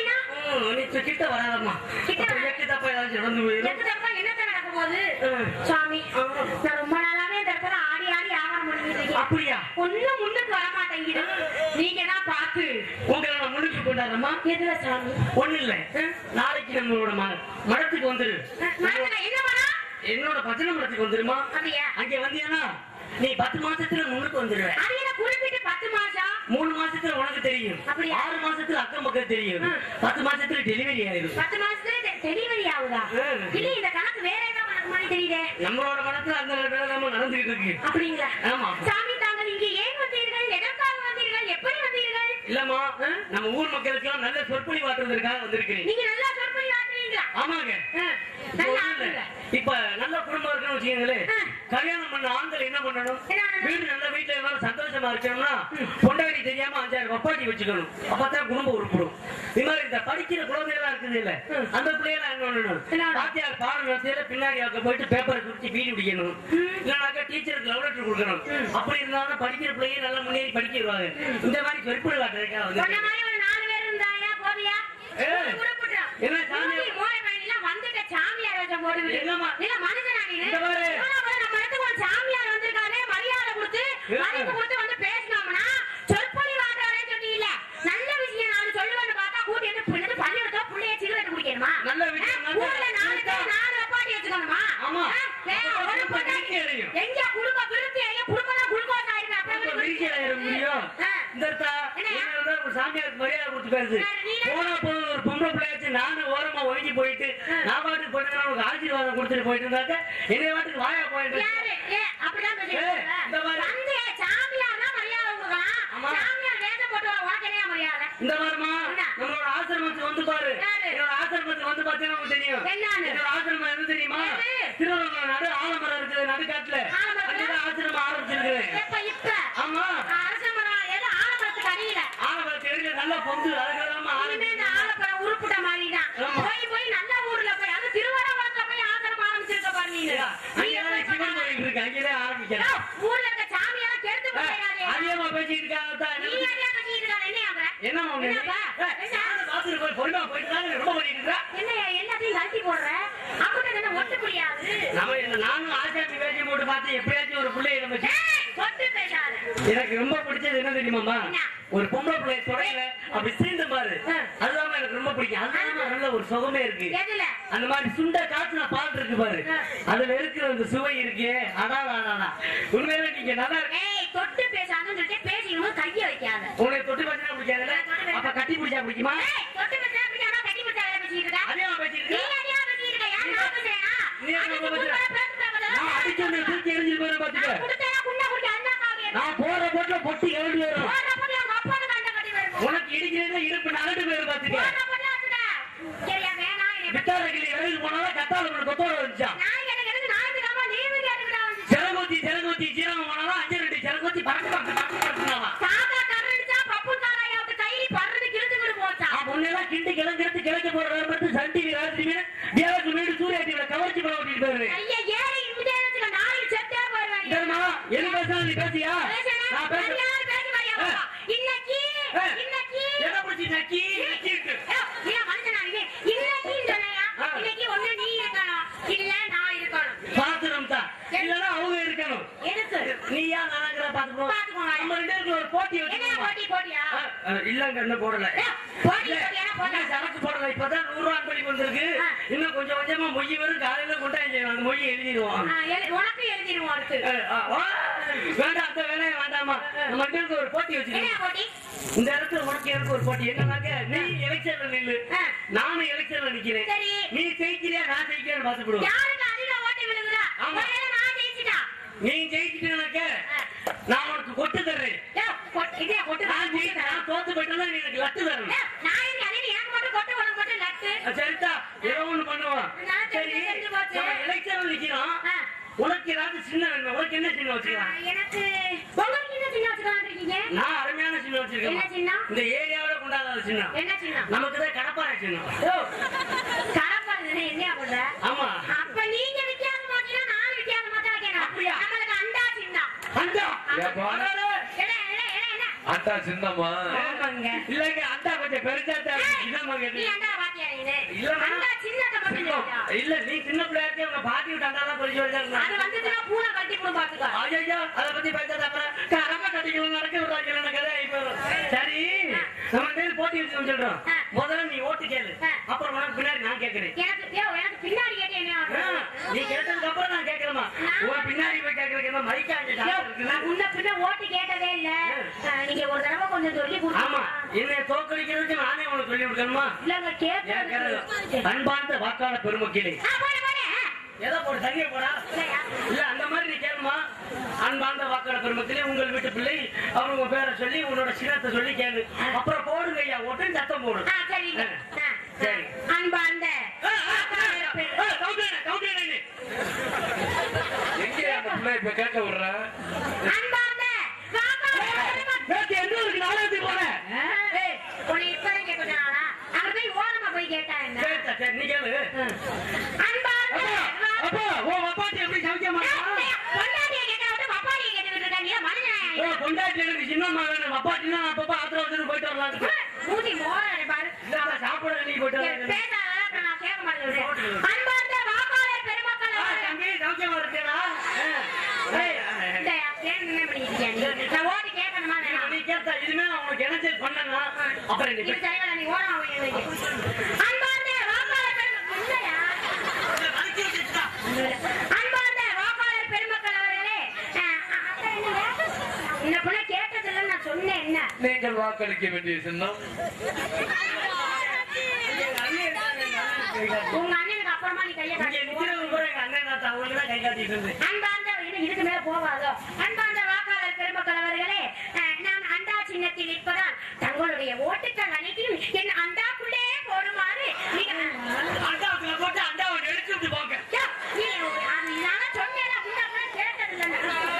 நீ கிட்ட வராதம்மா கிட்ட வர- எட்டு தப்பா ஏதாச்சும் நடந்து போயிடும் எதுக்கு தப்பா என்னத்த நடக்க போகுது ம். சுவாமி நான் ரொம்ப நாளாவே இந்த இடத்துல ஆடி ஆடி ஆவரம் பண்ணிட்டு இருக்கேன் அப்படியா ஒண்ணும் முன்னுக்கு வர மாட்டேங்குது நீங்க தான் பார்த்து உங்களை நான் முன்னுக்கு கொண்டாடுறமா எதுல சாமி ஒண்ணு இல்ல நாளைக்கு நம்மளோட ம- மடத்துக்கு வந்துரு நான் என்ன பண்ணா என்னோட பச்சனை மடத்துக்கு வந்துருமா அப்படியா அங்க வந்தியானா நீ பத்து மாசத்துல முன்னுக்கு வந்துருவ அது என்ன குறிப்பிட்டு பத்து மாசம் மூணு மாசத்துல உனக்கு தெரியும் அப்படியா? ஆறு மாசத்துல அக்கம் பக்கம் தெரியும் ம். பத்து மாசத்துல டெலிவரி ஆயிடும் பத்து மாசத்துல டெலிவரி ஆகுதா ம். இல்ல இந்த கணக்கு வேற ஏதோ கணக்கு மாதிரி தெரியுதே நம்மளோட மனத்துல அந்த வேலை நம்ம நடந்துகிட்டு இருக்கு அப்படிங்களா ஆமா. சாமி தாங்கள் இங்கே ஏன் வந்தீர்கள் எதற்காக வந்தீர்கள் எப்படி வந்தீர்கள் இல்லம்மா நம்ம ஊர் மக்களுக்கு எல்லாம் நல்ல சொற்பொழி வாட்டுறதுக்காக வந்திருக்கிறேன் நீங்க நல்லா சொற்பொழி ஆட்டுறீங்களா ஆமாங்க ஆ, இப்ப நல்லா ஒண்ணும் இல்ல. ஆட்டுங்க இப்ப நல்ல குடும்பம் இருக்குன்னு வச்சுக்கோங்களேன் ஆ. கல்யாணம் பண்ண ஆண்கள் என்ன பண்ணணும் என்ன பண்ணணும்? வீடு நல்ல வீட்டுல இருந்தாலும் சந்தோஷமா இருக்கணும்னா பொண்டாடி தெரியாம அஞ்சாறு வப்பாட்டி வச்சுக்கணும் அப்பதான் குடும்பம் உருப்படும் இது மாதிரி இந்த படிக்கிற குழந்தைகளா இருக்குது இல்ல அந்த பிள்ளைகளா என்ன பண்ணணும் என்ன பண்ணணும்? பாத்தியார் பாடம் நடத்தியில பின்னாடி அங்க போயிட்டு பேப்பரை சுத்தி பீடி பிடிக்கணும் இல்லைனாக்கா டீச்சருக்கு லவ் லெட்டர் கொடுக்கணும் அப்படி இருந்தாலும் படிக்கிற பிள்ளைங்க நல்லா முன்னேறி படிக்கிடுவாங்க இந்த மாதிரி சொற்பொழி வாட்டுறதுக்காக சொன்ன வந்து மாதிரி ஒரு நாலு பேர் இருந்தாயா போதியா ஏய். உருப்பிட்டோம். என்ன சாமி? மூடி மோரை பயணிலாம் வந்துட்ட சாமியார் வேஷம் போடுவீங்க. என்னம்மா? இல்ல, மனுஷனா நீனு? இந்த பாரு. இவ்வளவு பேர் நம்ம இடத்துக்கு ஒரு சாமியார் வந்திருக்காரு, மரியாதை கொடுத்து, ஏய். மதிப்பு கொடுத்து வந்து பேசினோம்னா, சொற்பொழிவு ஆட்டுறவரே சொன்னீல்ல, நல்ல விஷயம் நாலு சொல்லுவேன்னு பார்த்தா கூட்டி வந்து பின்னாடி பள்ளிக்கூடத்துல புள்ளைய சிறுவட்டு குடிக்கணுமா? நல்ல விஷயம், ஆ, நல்ல ஊர்ல நாலு பேர் நாலு வப்பாட்டி வச்சுக்கணுமா? ஆமா. ஆ, வேற ஒரு குடும்பம் பொண்டாட்டி. விருத்தி அடையும். எங்க குடும்பம் விருத்தி அடையும், குடும்பம் குளுக்கோஸ் ஆயிடுது, அப்புறம் இப்ப எப்படி விரிசல் ஆயிட முடியும் ஆ. இந்த இடத்தா, என்ன? என்ன இருந்தாலும் ஒரு சாமியாருக்கு மரியாதை கொடுத்து பேசுது சரி, நீ என்ன? போனா போதும் ஒரு பொம்பளை பிள்ளையாச்சு நானும் ஓரமா ஒதுங்கி போயிட்டு நான் பாட்டுக்கு போயிட்டு உனக்கு ஆசீர்வாதம் கொடுத்துட்டு போயிட்டு இருந்தாக்க என்னை பாட்டுக்கு வாயா போயிட்டு யாரு? ஏ, அப்படிதான் பேசிட்டு ஏய், இருக்க? இந்த மாதிரி. வந்து சாமியார்னா மரியாதை கொடுக்கலாம். ஆமா. சாமியார் வேஷம் போட்டு வர உனக்கு என்னையா மரியாதை? இந்த மாதிரிமா என்ன? நம்மளோட ஆசிரமத்துக்கு வந்து பாரு யாரு? என்னோட ஆசிரமத்துக்கு வந்து பார்த்தீங்கன்னா உங்களுக்கு தெரியும் என்னன்னு? என்னோட ஆசிரமம் எது தெரியுமா எது? திருவண்ணாமலை நடு ஆலமரம் இருக்குது நடுக்காட்டுல ஆலமரத்துல? அங்கதான் ஆசிரமம் ஆரம்பிச்சிருக்குது எப்ப, இப்ப? ஆமா அரச மரம், எது ஆலமரத்துக்கு அடியில. ஆலமரத்து எடுக்க நல்லா பொந்து அதுக்கெல்லாம் இனிமே இந்த ஆலமரம் உருப்பிட்ட மாதிரிதான். ஆமா. போய் போய் நல்ல ஊர்ல போய், அது திருவண்ணாமலத்துல போய் ஆசிரமம் ஆரம்பிச்சிருக்க பாரு நீனு. நீ அங்கதான் எப்படி சிவன் பண்ண? கோயில் இருக்கு அங்கேதான் யோ, ஆரம்பிக்கிறேன் ஊர்ல இருக்க சாமியெல்லாம் கெடுத்து போயிடாதே. அதிகமா பேசிட்டு இருக்காங்க தான் நீ ஏன்டா பேசிட்டு இருக்காத, என்னையா அவ? என்ன மாமி? என்னப்பா? ஏய், நானும் பாத்துட்டு போய் பொறுமையா போயிட்டு தானே ரொம்ப பண்ணிட்டு இருக்கா? என்னய்யா, எல்லாத்தையும் கழட்டி போடுற? அப்படின்னா என்ன ஒட்டு முடியாது நம்ம என்ன- நானும் ஆசாமி வேஷம் போட்டு பார்த்து எப்படியாச்சும் ஒரு பிள்ளைய நம்ம சி- ஏய், தொட்டு பேசாத எனக்கு ரொம்ப பிடிச்சது என்ன தெரியுமாமா என்ன? ஒரு பொம்பளை பிள்ளை துறையில அப்படி சீண்டு பாரு ஆ. அதுதான் எனக்கு ரொம்ப பிடிக்கும் அதுதான் நல்ல ஒரு சுகமே இருக்கு எதுல அந்த மாதிரி சுண்ட காய்ச்சின பால் இருக்கு பாரு ஆ. அதுல இருக்கிற அந்த சுவை இருக்கே அடா அடா உண்மையில நீங்க நல்லா இருக்கு ஏய் தொட்டு பேசாதன்னு சொல்லிட்டு பேசிக்கணும் கைய வைக்காத உங்களை தொட்டு பார்த்தா பிடிக்காதுல்ல அப்ப கட்டி பிடிச்சா பிடிக்குமா ஏய் தொட்டு பேசா பிடிக்காம கட்டி பிடிச்சா வேலை பேசிட்டு இருக்க அதே பேசிட்டு நீ அடியா பேசிட்டு இருக்க யார் நான் பேசுறேனா நீ என்ன அதுக்கு பேசுற? முன்னால பேசுற பதிலா நான் அடிச்சு உன்னை தூக்கி எறிஞ்சிட்டு போறேன் பாத்துக்க நான் கொடுத்தேனா குண்டா குடி அண்ணா காவியம் நான் போற போட்டுல பொட்டி கிளம்பி வரும் போற போது அவங்க அப்பா கண்ட கட்டி வரும் உனக்கு இடிக்கிறதே இருப்பு நகட்டு போயிரு பாத்துக்க போற போது வச்சுக்க சரியா வேணாம் என்னை பத்தி விட்டார கிளி இறங்கி போனாலும் கத்தால பண்ண கொத்தோட வந்துச்சான் நான் எனக்கு எதுக்கு ஞாயிற்றுக்கிழமை லீவு கேட்டுக்கிட்டா வந்து செலங்கோத்தி செலங்கோத்தி சீரகம் போனாலும் அஞ்சு ரெண்டு செலங்கோத்தி பறக்கு பறக்கு பறக்கு பறக்குனாலாம் சாதா கரடிச்சா பப்பு தாராயா விட்டு கையில பறந்து கிழிச்சுக்கிட்டு போச்சா நான் முன்னெல்லாம் கிண்டி கிளங்கிறது கிழக்க போற வேலை பார்த்து சன் டிவி ராத்திரி மீன் வியாழக்கு வீடு சூர்யா டிவில கவர்ச்சி படம் ஓட்டிட்டு போயிருவேன் ஐயா ஏறி இங்கே வச்சுக்க நாளைக்கு செத்தே போயிருவேன் தெரியுமா எது பேசுறேன் நீ பேசியா நான் பேசுறேன் இன்னைக்கு ஏய். இன்னைக்கு எதை பிடிச்சி நக்கி நக்கிட்டு ஏய், ஏன் மனுஷனா நீ? இன்னைக்கு சொன்னையா? ஆ. இன்னைக்கு ஒண்ணு நீ இருக்கணும் இல்ல நான் இருக்கணும் பாத்துரும் தான் இல்லன்னா அவங்க இருக்கணும் எதுக்கு நீயா நானாங்கிற பாத்துக்கோ பாத்துக்கோங்க. நம்ம ரெண்டு பேருக்கு ஒரு போட்டி என்ன வச்சுக்கோமா போட்டி போட்டியா இல்லங்க இன்னும் போடல ஏய், போட்டி இல்ல, போட்டியா போட்டா இன்னும் சரக்கு போடல இப்பதான் நூறு ரூபா அன்பளி வந்திருக்கு ஆ. இன்னும் கொஞ்சம் கொஞ்சமா மொய் வரும் காலையில கொண்டாந்து செய்யணும் அந்த மொய் எழுதிடுவோம் உனக்கு எழுதிடுவோம் அடுத்து அஹ், அஹ், ஆ, வேண்டாம் அந்த வேலையை வேண்டாமா நம்ம ரெண்டு பேருக்கு ஒரு போட்டி என்ன வச்சுக்கோங்க போட்டி இந்த இடத்துல உனக்கு எனக்கு ஒரு போட்டி என்னன்னாக்க நீ எலெக்ஷன்ல நில்லு ஆ. நானும் எலெக்ஷன்ல நிக்கிறேன் சரி. நீ ஜெயிக்கிறியா நான் ஜெயிக்கிறேன்னு பாத்துக்கிடுவோம் யாருக்கு அதிக ஓட்டு விழுகுதா ஆமா. ஒருவேளை நான் ஜெயிச்சிட்டா நீ ஜெயிச்சிட்டேனாக்க நான் உனக்கு கொட்டு தர்றேன் ஏய், கொட்டு- இதே கொட்டு நான் நான் ஜெயிக்க நான் தோத்து போயிட்டேன்னா நீ எனக்கு லட்டு தரணும் ஏய், நான் இங்க அன்னைக்கு எனக்கு மட்டும் கொட்டு உனக்கு மட்டும் லட்டு சரிதா ஏதோ ஒண்ணு பண்ணுவோம் நான் சரி தெரிஞ்சு தெரிஞ்சு போச்சு. நம்ம எலெக்ஷன்ல நிக்கிறோம் ஆ. உனக்கு ஏதாவது சின்ன வேணும் உனக்கு என்ன சின்ன வச்சுக்கலாம் எனக்கு உங்களுக்கு என்ன சின்ன வச்சுக்கலாம் இருக்கீங்க நான் அருமையான சின்ன என்ன வச்சிருக்கேன் சின்னம்? இந்த ஏரியாவோட கொண்டாடாத சின்னம் என்ன சின்னம் நமக்கு தான் கடப்பாறை சின்னம் கடப்பாடு என்ன பண்ற ஆமா அப்ப நீங்க வித்தியாசம் பார்த்தீங்கன்னா நான் வித்தியாசம் பார்த்தா வைக்கணும் அப்படியா? நம்மளுக்கு அண்டா சின்னம் அண்டா ஏப்பா? அடாடே. என்ன என்ன என்ன என்ன அந்த அண்டா சின்னமா ஆமாங்க இல்லங்க அண்டா கொஞ்சம் பெருசா தான் இருக்கு. சின்னம்மா நீ கேட்டு அண்டா பாத்தியா நீனு இல்லம்மா. அண்டா சின்னத்தை மட்டும் கேட்டியா? இல்ல நீ சின்ன பிள்ளையாட்டி உங்க பாட்டி விட்டு அண்டா தான் பறிச்சு அது வச்சிருந்தாங்க வந்துச்சுன்னா பூனை கட்டி கூட பாத்துக்கோ ஐயோ அதை பத்தி பேசாத அப்புறம் கரம்ப கட்டிக்கலாம் நடக்க விடுறாங்க இல்லைன்னா கதை இப்ப சரி நம்ம மேல் போட்டி வச்சு சொல்றோம் ஆ. முதல்ல நீ ஓட்டு கேளு ஆ. அப்புறம் உனக்கு பின்னாடி நான் கேட்கிறேன் எனக்கு ஏ, எனக்கு பின்னாடி கேட்டு என்ன ஆ, ஆகும்? நீ கேட்டதுக்கு அப்புறம் நான் கேட்கலாமா உன் பின்னாடி போய் கேட்கறதுக்கு என்ன மைக்கா ஏ, இருக்குது நான் முன்ன பின்ன ஓட்டு கேட்டதே இல்ல ஆ, நீங்க ஒரு தடவை கொஞ்சம் சொல்லி ஆமா கொடுத்தீங்க என்னை தோக்கடிக்கிறதுக்கு நானே உனக்கு சொல்லி கொடுக்கணுமா இல்லங்க ஏன் கேட்கறது கேளு. அன்பார்ந்த வாக்காளர் பெருமக்களே ஆ, போடு, போடு. எதை போடு தண்ணியை போடா இல்லையா? இல்ல அந்த மாதிரி நீ கேளுமா அன்பார்ந்த வாக்காளர் பெருமக்களே உங்கள் வீட்டு பிள்ளை அவங்க உங்க பேரை சொல்லி உன்னோட சின்னத்தை சொல்லி கேளு அப்புறம் போடுங்க ஐயா ஓட்டு சத்தம் போடு ஆ, சரிங்க. ஆ, சரி. அன்பார்ந்த ஆ, ஆ, ஆ, ஆ, கவுண்டர், கவுண்டர் நீ. எங்க அந்த பிள்ளை இப்ப கேட்க விடுற அன்பார்ந்த வாக்காளர் பெருமக்களே. நேத்து எந்த ஊருக்கு நாடகத்துக்கு போன? ஏய், உன்னை இப்பதான் கேட்க சொன்னாங்களா? அங்க போய் ஓரமா போய் கேட்டா என்ன? சரி, சரி, சரி, நீ கேளு. அன்பார்ந்த அப்பா, அப்பா, உன் அப்பாச்சி எப்படி சமைக்க மாட்டான்? பொண்டாட்டியை கேட்கற விட்டு பப்பாளியை கேட்டுக்கிட்டு இருக்காங்க. ஓ, மனுஷன் பொண்டாட்டி எனக்கு சின்னம்மா வேணும். அப்பாச்சின்னா அப்பப்ப ஆத்திரம் வந்துட்டு போயிட்டு வரலான்னு. ஊட்டி மோராரு பாரு இல்ல, அவன் சாப்பிட நீ போயிட்டு வரலான்னு. பேசாத அளவுக்கு நான் கேட்க மாட்டேன் அன்பார்ந்த வாக்காளர் பெருமக்கள் ஆ, அவர்களே. தம்பி, சௌக்கியமா இருக்கியாடா? ஆ. ஏய், இந்த ஏன் என்ன பண்ணிருக்கியா நீ? நான் ஓட்டு கேட்கணுமா நீ- வேணாமா? நீ கேட்டா, இனிமே நான் உனக்கு இணைச்சல் பண்ணேன்னா, அப்புறம் நீ இது போய் சரியில்லை, நீ ஓரமா போய் நில்லு. அன்பார்ந்த வாக்காளர் பெருமக்கள் இல்லையா? அன்பார்ந்த வாக்காளர் பெருமக்கள் அவர்களே அஹ், அப்புறம் என்னங்க? இந்த பொண்ணை கேட்டதில்லை நான் சொன்னேன் என்ன நீங்கள் வாக்களிக்க வேண்டிய சின்னம் உங்க அண்ணனுக்கு அப்புறமா நீ கையை இங்க காட்டு. நிக்கிறவங்க கூட எங்க அண்ணன் தாத்தா, அவங்களுக்கு தான் கை காட்டிட்டு இருந்தேன். அன்பார்ந்த இது இதுக்கு மேல போகாதோ அன்பார்ந்த வாக்காளர் பெருமக்கள் அவர்களே அஹ், நான் அண்டா சின்னத்தில் நிற்பதால் தங்களுடைய ஓட்டுக்கள் அனைத்தையும் என் அண்டாக்குள்ளே போடுமாறு நீங்க அண்டாவுக்குள்ள போட்டு அண்டாவை நெளிச்சு விட்டு போங்க. யா, நீ அது நான் சொன்னேன் முன்ன கூட கேட்டதில்லை நான்.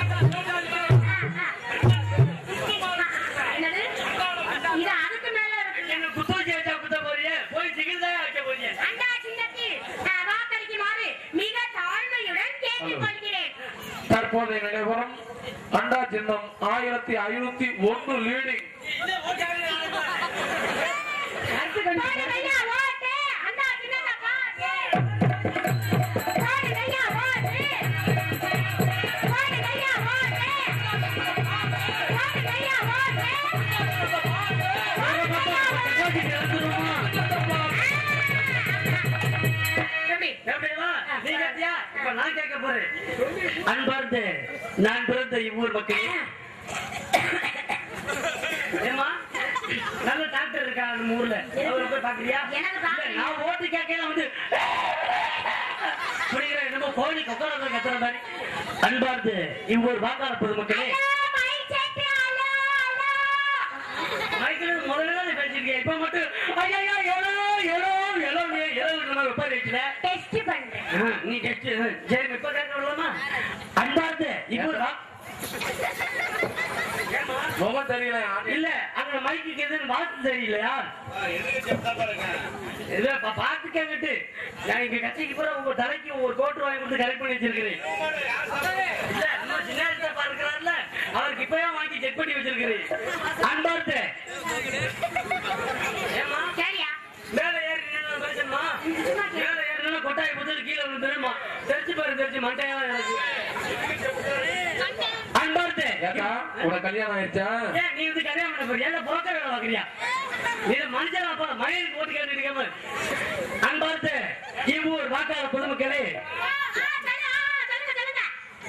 என்னது இது அதுக்கு மேல இருக்கு என்ன குத்து வச்சு வச்சா குத்த போறியே? போய் சிகிச்சையா வைக்க போறியே? அண்டா சின்னத்தில் அஹ், வாக்களிக்குமாறு மிக தாழ்மையுடன் கேட்டுக்கொள்கிறேன் தற்போதைய நிலவரம் அண்டா சின்னம் ஆயிரத்தி ஐநூத்தி ஒன்னு லீடிங் போடுங்கய்யா, ஓட்டு. அண்டா சின்னத்தை போட்டு. போடுங்கய்யா, ஓட்டு. போடுங்கய்யா, ஓட்டு. போடுங்கய்யா, ஓட்டு. போடுங்கய்யா, ஓட்டு. தம்பி, எப்படி வா? நீ கேட்டியா? இப்ப நான் கேட்க போறேன். அன்பார்ந்த நான் பிறந்த இவ்வூர் மக்களே ஏம்மா நல்ல டாக்டர் இருக்கா நம்ம ஊர்ல அவரை போய் பாக்குறியா எனக்கு பாக்கலையே. இல்ல, நான் ஓட்டு கேட்கல வந்து புரியுற என்னமோ கோழி கொக்கர கத்துற மாதிரி அன்பார்ந்து இவ்வூர் வாக்காளர் பொதுமக்களே hello, mic set, hello, hello. மைக்கில் முதல்ல தான் பேசிருக்கேன் இப்ப மட்டும் ஐயா எலோ எலோ எலோ எலோ நம்ம வெப்ப வச்சுல டெஸ்ட் பண்றேன் ஆ, நீ டெஸ்ட் சரி இப்ப கேட்க விடலாமா அன்பார்ந்து இவ்வூர் வா- ஏம்மா? முகம் தெரியல ஆண்டி. இல்ல அங்க மைக்கு எதுன்னு வாக்கு தெரியலையா இல்ல பா- பாத்துக்கங்கிட்டு நான் இங்க கட்சிக்கு போற உங்க தலைக்கு ஒரு கோட்டு வாங்கி கொடுத்து கரெக்ட் பண்ணி வச்சிருக்கிறேன் இல்ல நம்ம சின்ன சித்தப்பா இருக்கிறார்ல அவருக்கு இப்பவே வாங்கி செக் பண்ணி வச்சிருக்கிறேன் அன்பார்த்து ஏமா சரியா மேல ஏறி நின்னு பேசணுமா மேல ஏறினா கொட்டாய் குத்துட்டு கீழே விழுந்துருமா தெரிச்சு பாரு தெரிச்சு மண்டையெல்லாம் எனக்கு அன்பார்த்து ஏக்கா உனக்கு கல்யாணம் ஆயிடுச்சா ஏன் நீ வந்து கல்யாணம் பண்ண போறியா இல்ல புறக்க வேலை பாக்குறியா நீ மனுஷனா போ மனிதனுக்கு ஓட்டு கேட்டு இருக்காம அன்பார்த்து இவ்வூர் வாக்காளர் பொதுமக்களே ஆ, ஆ, சரி, ஆ, சொல்லுங்க, சொல்லுங்க.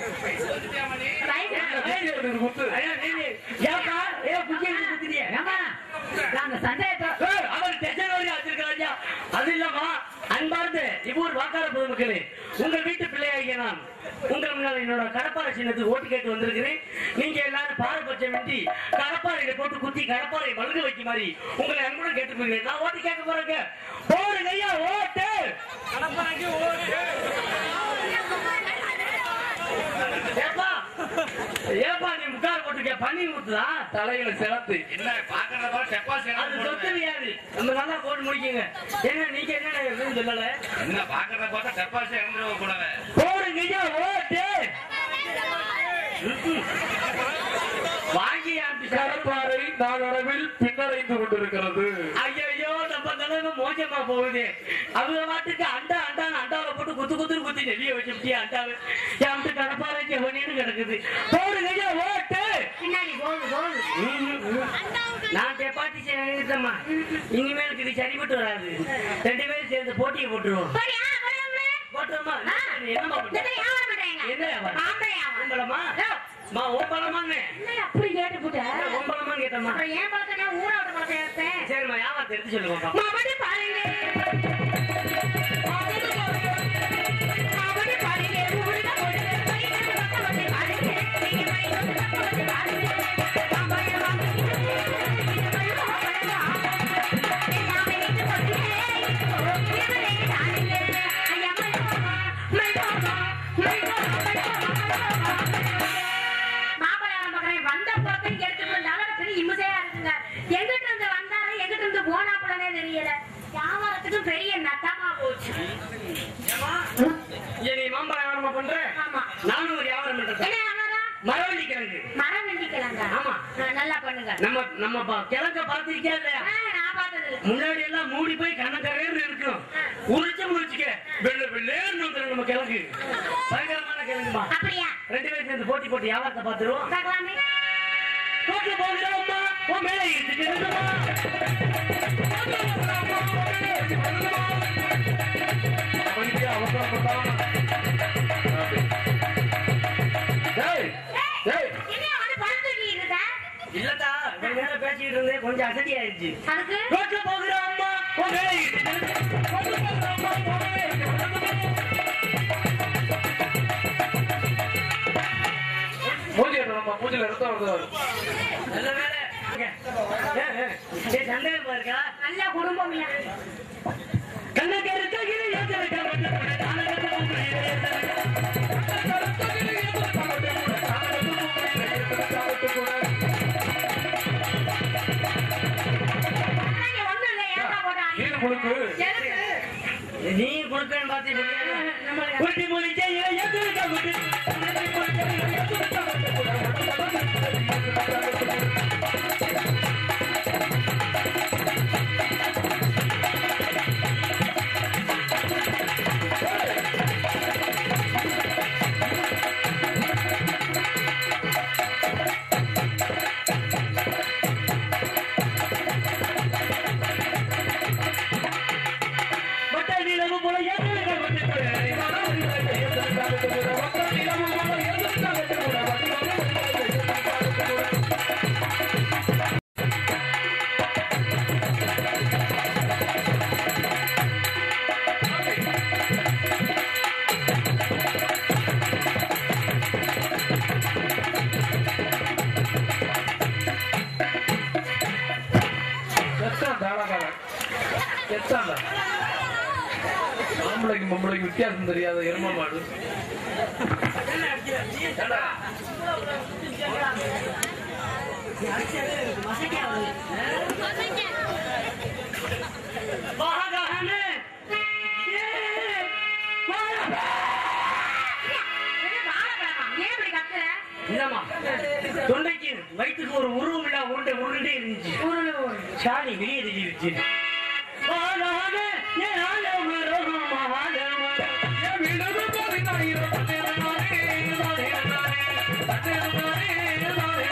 வயசு குத்து ஐயா, நீ, நீ, ஏப்பா, ஏ, குச்சி எடுத்து குத்துறியே? நாங்க சந்தேகத்தை ஏய், அவர் தெச்சனோரி வச்சிருக்கிறாங்க. அது இல்லம்மா, அன்பார்ந்த இவ்வூர் வாக்காளர் பொதுமக்களே உங்கள் வீட்டு பிள்ளையாகிய நான் உங்கள் முன்னால் என்னோட கடப்பாறை சின்னத்துக்கு ஓட்டு கேட்டு வந்திருக்கிறேன் நீங்க எல்லாரும் பாரபட்சமின்றி கடப்பாறையில போட்டு குத்தி கடப்பாறை மழுக வைக்க மாதிரி உங்களை அன்புடன் கேட்டுக்கொள்கிறேன் நான் ஓட்டு கேட்க போறேங்க போடுங்க ஐயா ஓட்டு ஏப்பா ஏப்பா நீ முக்கால் போட்டுக்க பண்ணி ஊத்துதா தலையில சிறந்து என்ன பாக்குறத செப்பா அது சொத்து வியாதி நம்ம நல்லா போட்டு முடிக்குங்க என்ன நீங்க என்ன எதுவும் சொல்லல என்ன பாக்குறத பார்த்தா செப்பா சேர்ந்து கூடாது போடுங்க ஐயா, ஓட்டு வாங்கி ஆரம்பிச்சாரு கடப்பாறை நடந்து கொண்டிருக்கிறது ஐயோ நம்ம நிலைமை மோசமா போகுது அவங்க பாட்டுக்கு அண்டா அண்டா அண்டாவில போட்டு குத்து குத்து குத்தி நெல்லிய வச்சுட்டியா அண்டாவை என் வீட்டு கடப்பாறை செவனின்னு கிடக்குது போடுங்க ஐயா, ஓட்டு பின்னாடி போகுது போகுது நான் டெபாட்டி செய்யமா இனிமேல் இது சரிப்பட்டு வராது ரெண்டு பேரும் சேர்ந்து போட்டியை போட்டுருவோம் போடி, ஆ, போடி, அம்மா. போட்டுருமா ஆ, என்னமா இந்த பண்ற மாதிரி வியாபாரம் பண்றீங்க. என்ன வியாபாரம்? ஆம்பளை வியாபாரம். உம்பளமா யோ, மா ஓம்பளமான்னு என்னய்யா அப்படி கேட்டு போட்ட? ஒம்பளமான்னு கேட்டம்மா அப்புறம் ஏன் பழக்கம்னா ஊரை விட்டு பழக்கம் எடுத்தேன். சரிம்மா வியாபாரத்தை எடுத்து சொல்லுங்கப்பா மாமடி பாருங்க. மாமடி பாருங்க. ஊருல போடுங்க. பையனுக்கு பக்கம் வந்து பாருங்க. நீங்க பையனுக்கு பக்கம் வந்து பாருங்க. மாமடி வாங்க. இது பையன் மாமடி வாங்க. எல்லாமே இது பண்ணுங்க. இதுல தானுங்க. ஐயா மைகோமா, மைகோமா, மைகோமா, மைகோமா, மைகோமா. மாப்பிள்ளையாரம் பக்கம் வந்த பக்கம் எடுத்துட்டு வந்தாலும் பெரிய இம்சையா இருக்குங்க எங்கிட்ட இருந்து வந்தாரு எங்கிட்ட இருந்து போனாப்புலனே தெரியல வியாபாரத்துக்கும் பெரிய நட்டமா போச்சு என்னை மாம்பழ வியாபாரமா பண்ற ஆமா நானும் ஒரு வியாபாரம் பண்றேன் என்ன வியாபாரம் மரவள்ளி கிழங்கு மரம் வெண்டிக்கலாங்க ஆமா. நல்லா பண்ணுங்க நம்ம நம்ம பா- கிழங்க பார்த்திருக்கியா இல்லையா ஆ, நான் பார்த்தது இல்ல. முன்னாடி எல்லாம் மூடி போய் கண்ணக்கரையர் இருக்கும் உரிச்சு முடிச்சுக்க வெள்ள வெள்ளேன்னு வந்துடும் நம்ம கிழங்கு பயங்கரமான கிழங்குமா அப்படியா ரெண்டு பேரும் சேர்ந்து போட்டி போட்டு வியாபாரத்தை பார்த்துருவோம் பார்க்கலாமே போட்டு போகிறோம்மா உன் மேலே இருக்கு அவனுக்கே அவசரப்பட்டான் டேய் டேய் என்ன வந்து படுத்துட்டு இருக்க இல்லடா கொஞ்ச நேரம் பேசிட்டு இருந்தேன் கொஞ்சம் அசதி ஆயிடுச்சு அதுக்கு ரோட்ல போகிற அம்மா உன் மேலே இருக்கு மூஞ்சி நம்ம மூஞ்சில ரத்தம் வருது நல்ல வேலை ஏ, ஏ, ஏ, சந்தேகம் பாருக்கா நல்ல குடும்பம் இல்ல கண்ணக்கு இருக்க இது ஏத்து இருக்க மட்டும் தானகத்தை அண்ணாங்க ஒண்ணும் இல்ல ஏன்டா போட்டாங்க நீர் முழுக்கு எதுக்கு நீ கொடுக்கன்னு பார்த்து குட்டி முடிச்சே ஏத்து இருக்க மட்டும் பட்டாணி நிலவு போல ஏத்து இருக்க மட்டும் எத்தான் தாராகாரன் எத்தான்டா ஆம்பளைக்கு பொம்பளைக்கு வித்தியாசம் தெரியாத எரும மாடு ஏண்டா? வாகானே ஏ வாழ என்ன வாழைப்பழமா? ஏன் இப்படி கத்துற? இல்லம்மா தொண்டைக்கு வயிற்றுக்கு ஒரு உருவம் இல்ல உருண்டை உருண்டே இருந்துச்சு ஊருல ஊரு. சாணி வெளியே தெரிஞ்சிருச்சு வாழாக என் ஆலமரம் மகாலமரம் என் விழுது பதினாயிரம் பதினாறே, பதினாறே, பதினாறே, பதினாறே.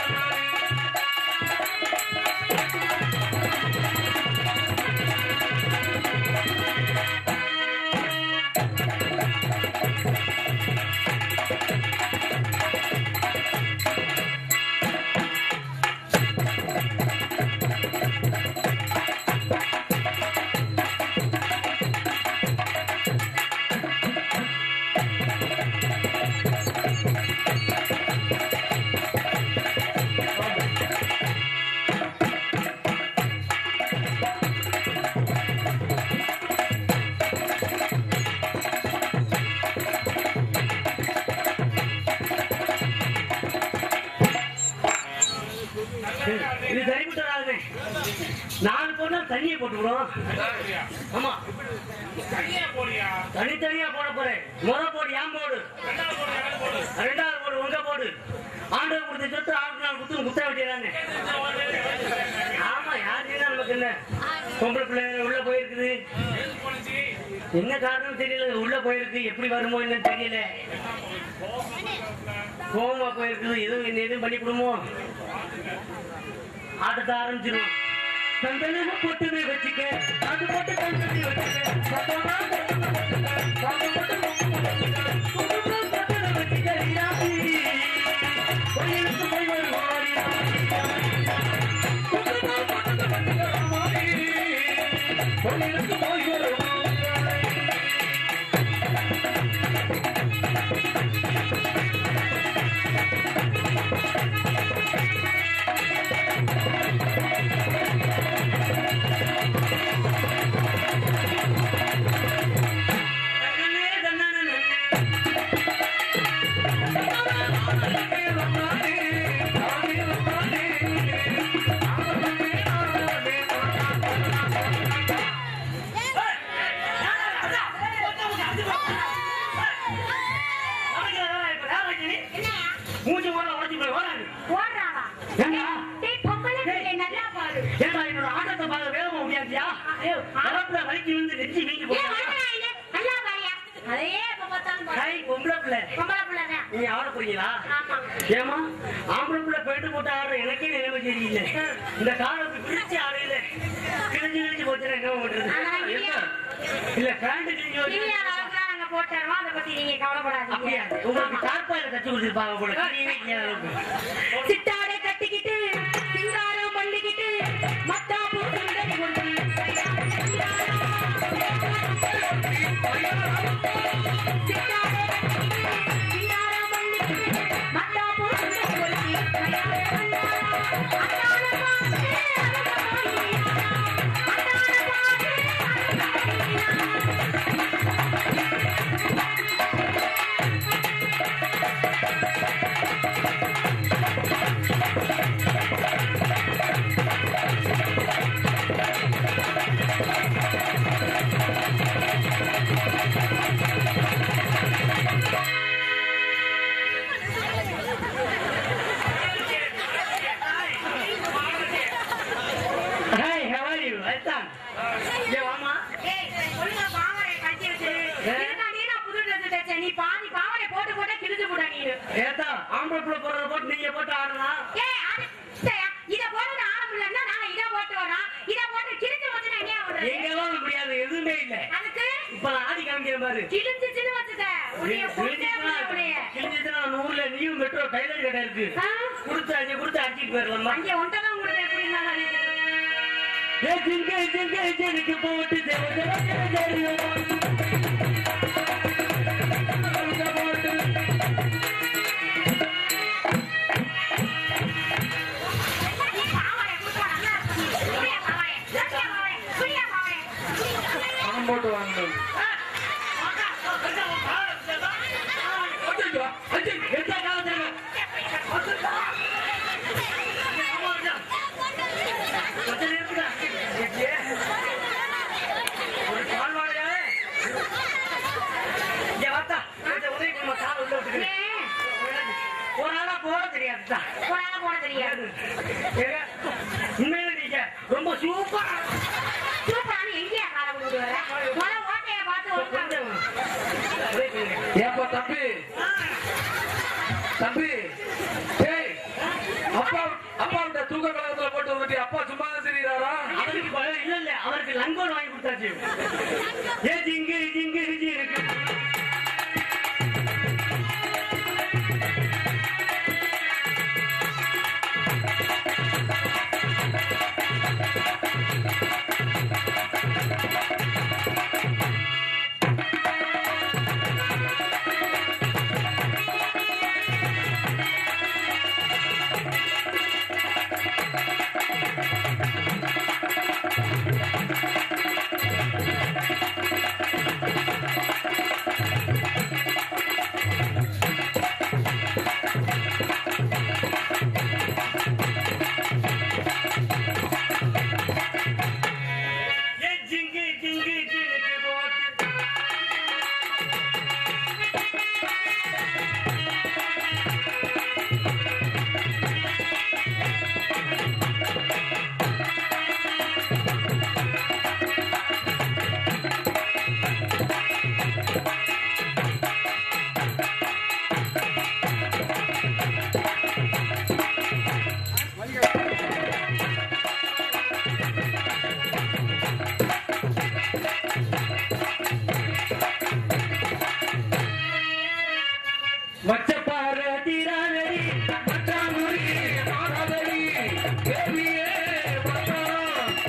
இது சரிபட்டு வராது நாலு பொண்ணா தண்ணியை போட்டு விடும் ஆமா தனித்தனியா போட போறேன் முத போடு ஏன் போடு ரெண்டாவது போடு உங்க போடு ஆண்டவர் கொடுத்த சொத்து ஆளுக்கு நாள் குத்து குத்த வேண்டியதானே ஆமா யாருன்னா நம்ம நமக்கு என்ன பொம்பளை பிள்ளை உள்ள போயிருக்குது என்ன காரணம் தெரியல உள்ள போயிருக்கு எப்படி வருமோ என்னன்னு தெரியல கோவமா போயிருக்குது எதுவும் என்ன எதுவும் பண்ணி கொடுமோ ஆட்டத்தை ஆரம்பிச்சிடும் தந்தனமா பொட்டுமே வச்சுக்க அது போட்டு தந்தனை வச்சுக்க சத்தமா பொட்டுமே வச்சுக்க, அது போட்டு பொட்டுமே வச்சுக்க, பொட்டுமே பொட்டுமே வச்சுக்க, இராசி. கோயிலுக்கு போய் வருவார் பொட்டுமே பொட்டுமே வச்சுக்க, ராமாரி. கோயிலுக்கு போய் வருவார் தன்னே தன்னானே மூஞ்சி போல உடச்சு போய் ஓடாது ஓடுறாளா? ஏண்டா? டேய், பொம்பளை பிள்ளை நல்லா பாரு. ஏண்டா என்னோட ஆட்டத்தை பார்க்க வேகமா முடியாதியா அரப்புல வலிக்கு விழுந்து நெஞ்சு வீங்கி ஏன் போச்சா ஓடுறா இல்ல? நல்லா பாரியா? அதையே எப்ப பார்த்தாலும் பாரு. ஹாய் பொம்பளை பிள்ளை பொம்பளை பிள்ளைதான். நீங்க ஆட போறீங்களா ஆமா. ஏமா ஆம்பளை பிள்ளை பேண்ட் போட்டு ஆடுற எனக்கே நினைவு தெரியல இந்த காலம் பிரிச்சு ஆடையில கிழிஞ்சு கிழிஞ்சு போச்சுன்னா என்ன பண்றது அதெல்லாம் இல்லையா? இல்ல பேண்ட் கிழிஞ்சு போச்சு இனியாத அளவுக்குலாம் நாங்க போட்டுறோம். அதை பத்தி நீங்க கவலைப்படாதீங்க. அப்படியா உங்களுக்கு ஆமா. தார்பாயில தச்சு கொடுத்துருப்பாங்க போல கிழியவே கிழியாத அளவுக்கு. சித்தாடை கட்டிக்கிட்டு சிங்காரம் பண்ணிக்கிட்டு மத்தாப்பு சுண்டலி கொண்டு சித்தாடை கட்டிக்கிட்டு சிங்காரம் பண்ணிக்கிட்டு மத்தாப்பு சுண்டலி கொண்டு அத்தான பாட்டு அத்தான பாட்டு Hi, how are you? அதான். இங்க வாம்மா. ஏய், ஒழுங்கா பாவாடை கட்டி வச்சிரு. இதுக்காண்டி நான் புது dress தைச்சேன். நீ பாதி பாவாடை போட்டு போட்டா கிழிச்சு போட்டா நீனு. ஏத்தா, ஆம்பளை பிள்ளை போடுறத போட்டு நீங்க போட்டு ஆடலாம் ஏய், அது- சரியா? இத போட்டுட்டு ஆட முடியலன்னா நாங்க இத போட்டு வரோம். இத போட்டு கிழிச்சு போச்சுன்னா என்ன ஆகுறது? எங்கெல்லாம் முடியாது எதுவுமே இல்ல அதுக்கு இப்ப நான் ஆடி காமிக்கிற பாரு கிழிஞ்சிச்சுன்னு வச்சுக்க. உன்னைய கொன்னே முடியும் உன்னைய. கிழிஞ்சிச்சுன்னா நூறுல நீயும் மெட்ரோ டைலர் கடை இருக்கு ஆ? கொடுத்து அஞ்சு கொடுத்து அடிச்சிட்டு போயிடலாமா அங்கே உன்கிட்டதான் கொடுத்தேன், எப்படின்னா நான் ஏ ஜிங்க ஜிங்க ஜினுக்கு போட்டு ஜெவ ஜெவ ஜெவ ஜெவ நீ பாவாடை கொடுத்தா நல்லா இருக்கும். புரியா பாவாடை? புரியா பாவாடை? புரியா பாவாடை? பணம் போட்டு வாங்கணும் அச்சோ, அச்சோ. எடுத்தா காலத்துல கொஞ்சம் நிறுத்துடா. ஒரு கால் வாழையா? இங்க வாத்தா. கொஞ்சம் உதவி பண்ணுமா, கால் உள்ள விட்டுக்கிறேன். ஏன்? ஒரு ஆளா போட தெரியாதுதா. போனாலும் போட தெரியாது ஏங்க, உண்மையில நீங்க ரொம்ப சூப்பரா சூப்பரான எங்கேயா காலை கொண்டு வர முத ஓட்டைய பார்த்து ஒழுங்கா கொஞ்சம் உதவி பண்ணுங்க. ஏப்பா தம்பி தம்பி டேய் அப்பா அப்பா விட்ட தூக்க கலகத்துல போட்டு வந்துட்டு அப்பா சும்மா தெரியுறாரா அவருக்கு ப- இல்ல இல்ல அவருக்கு லங்கோன் வாங்கி கொடுத்தாச்சு ஏ ஜிங்கு ஜிங்கு ஜிங்கு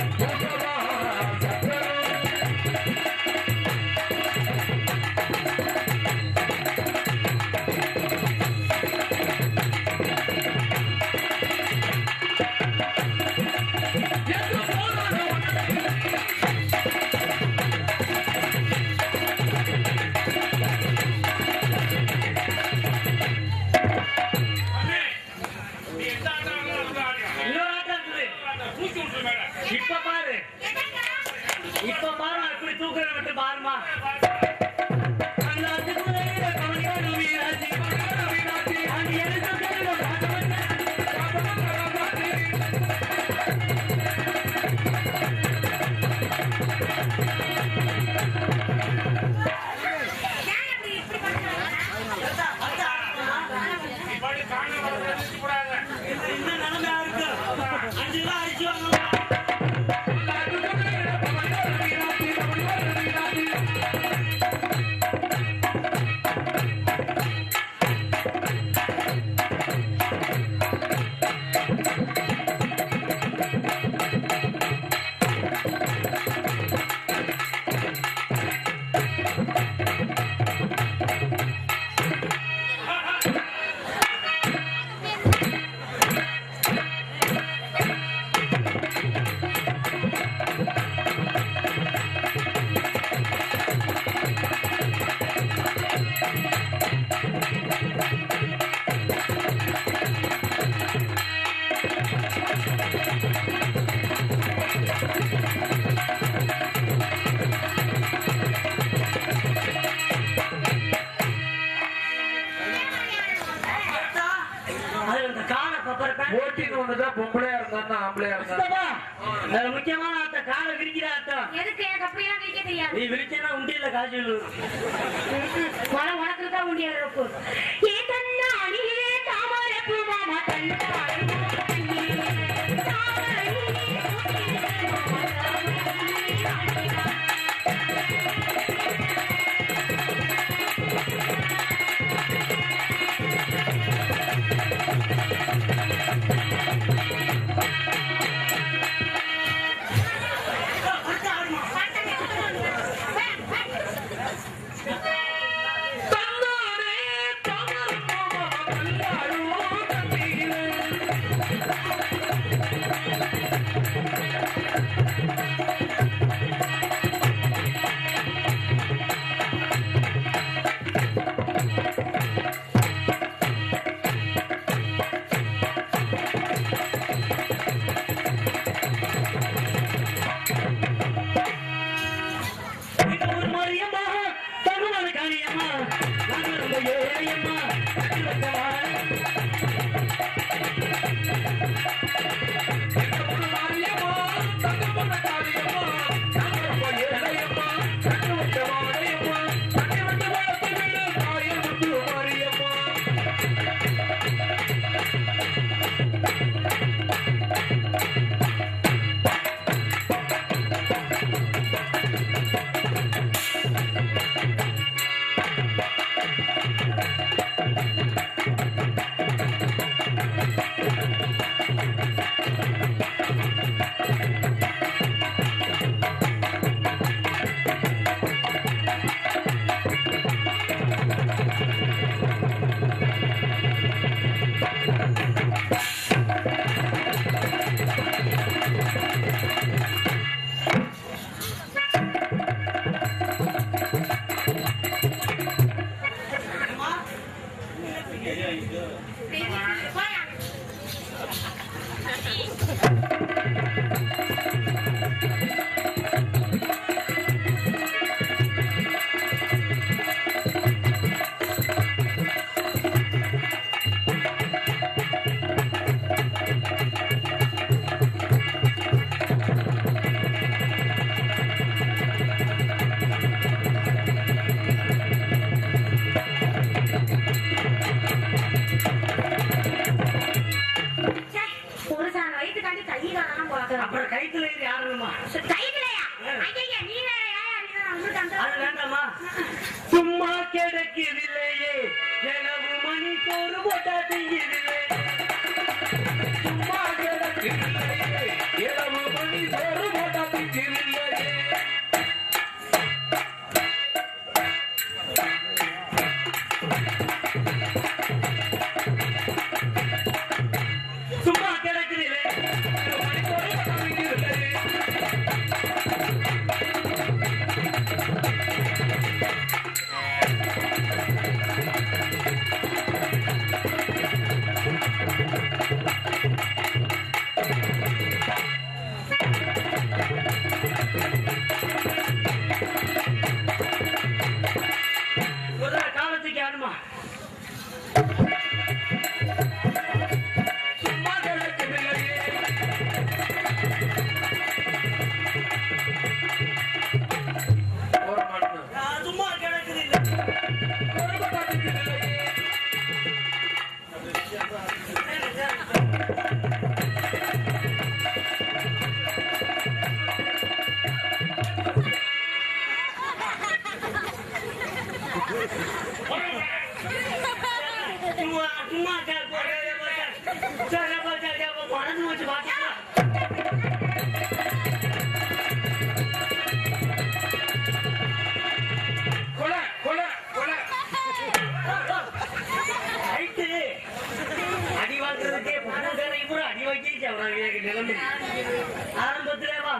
இன்னொரு ஆட்டம் இருக்குது இப்ப பாரு இப்ப பாரு நான் எப்படி தூக்குறேன் மட்டும் பாருமா அந்த அத்துக்குள்ளே கவனியான வீராஜி, கவனியான வீராஜி, அது எனக்கு தெரியும், ராஜவண்ணா. இந்த நிலைமையா இருக்கு அஞ்சு ரூபா அடிச்சு வாங்கலாம் அது இந்த காலை பப்பரப்பேன் ஓட்டின்னு வந்துட்டா பொம்பளையா இருந்தா ஆம்பளையா இருந்தா சித்தப்பா, அதுல முக்கியமான ஆட்டம் காலை விரிக்கிற ஆட்டம் எதுக்கு எனக்கு அப்படிலாம் வைக்க தெரியாது நீ விரிச்சேன்னா உண்டியல்ல காசு விழுவும். கொலை உனக்கு தான் உண்டிய இழப்பு ஏ தன்னாடியே தாமரப்பு மாமா தன்னாடி தாமரை இது ஒரு மாரியம்மா, தருமன காளியம்மா, நாங்க ரொம்ப ஏழையம்மா, கட்டி வச்ச வாழை. ஒரு சாண வயிற்றுக்காண்டி கையிலாம் பார்க்கலாம் அப்புறம் கைத்துல இது யாருமா கைகளையா ஐயா நீ வேற ஏன் அப்படின்னா உங்களுக்கு அந்த அது வேண்டாமா சும்மா கிடைக்கவில்லையே எனவு மணி சோறு போட்டா திங்கிறில்லை சும்மா கிடக்கில்லையே, இரவு மணி சோறு கணக்கில்லையே சும்மா கிடக்குதில்லை ஒரு காலத்துக்கு ஆடுமா சும்மா கிடக்கில்லையே ஒரு மட்டும் சும்மா கிடக்குதில்லை ஒரு கணக்கில்லையே சும்மா சும்மா மனசு வச்சு பாத்தீங்களா கொலை கொலை கொலை ரைட்டு அடி வாங்குறதுக்கே பணக்கார கூட அடி வாங்கிச்சு அவருக்கு நிலைமை ஆரம்பத்திலே வா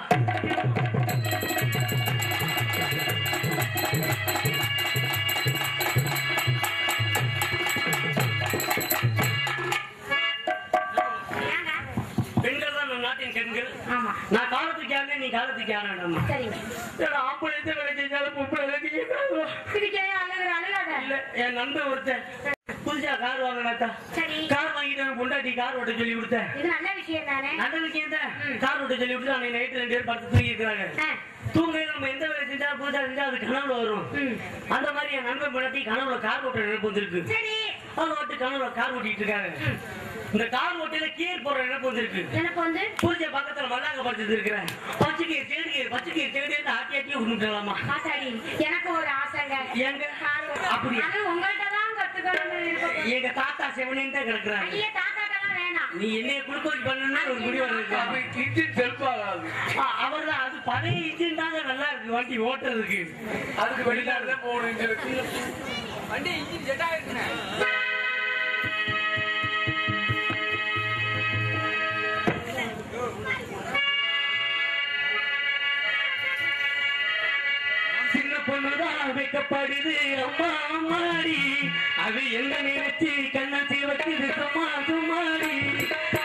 பெண்கள் தான் நம் நாட்டின் கண்கள் ஆமா நான் காலத்துக்கு யாருன்னு நீ காலத்துக்கு யாராடாமா சரிங்க ஆம்பளை எந்த வேலை செஞ்சாலும் பொம்பளை வேலை செய்யக்கூடாது. சிரிக்கவே அழுகுற அழுகாத இல்ல என் நண்பன் ஒருத்தன் புதுசா கார் வாங்கினாத்தா சரி கார் வாங்கிட்டு அவன் பொண்டாட்டி கார் ஓட்ட சொல்லி கொடுத்தேன் இது நல்ல விஷயம் தானே நல்ல விஷயம் தான் கார் ஓட்ட சொல்லி கொடுத்து அன்னைக்கு நைட்டு ரெண்டு பேரும் படுத்து தூங்கி இருக்கிறாங்க ஆ, தூங்கையில நம்ம எந்த வேலை செஞ்சாலும் புதுசா செஞ்சா அது கனவுல வரும் ம். அந்த மாதிரி என் நண்பன் பொண்டாட்டி கனவுல கார் ஓட்ட நினைப்பு வந்திருக்கு சரி அதை ஓட்டு கனவுல கார் ஓட்டிட்டு இருக்காங்க இந்த கார் ஓட்டையில கீர் போற நினைப்பு வந்திருக்கு எனக்கு வந்து பூஜை பக்கத்துல மல்லாங்க படுத்துட்டு இருக்கிறேன் பச்சைக்கீர் செடிக்கீர் பச்சைக்கீர் செடி ஆட்டி ஆட்டி விட்டுலாமா ஆசாடி எனக்கு ஒரு ஆசைங்க எங்க கார் ஓட்ட. அப்படி அது உங்கள்ட்ட தான் கத்துக்கணும்னு இருக்கு. எங்க தாத்தா செவனேன்னு தான் கிடக்குறாங்க ஐயே தாத்தாட்டெல்லாம் வேணாம் நீ என்னைய குளுக்கோஸ் பண்ணணும்னு ஒரு முடிவு அப்ப இருக்கு இன்ஜின் செல்ஃபாகாது அவர் தான் அது பழைய இன்ஜின் தாங்க நல்லா இருக்கு வண்டி ஓட்டுறதுக்கு அதுக்கு வெளிநாடு தான் போகணும் இன்ஜினுக்கு வண்டி இன்ஜின் செட் ஆயிருக்குண்ணே சின்ன பொண்ணுதான் வைக்கப்படுது அம்மா அம்மாடி அது என்ன நினைச்சு கண்ணை சிவக்குது சும்மா சும்மாடி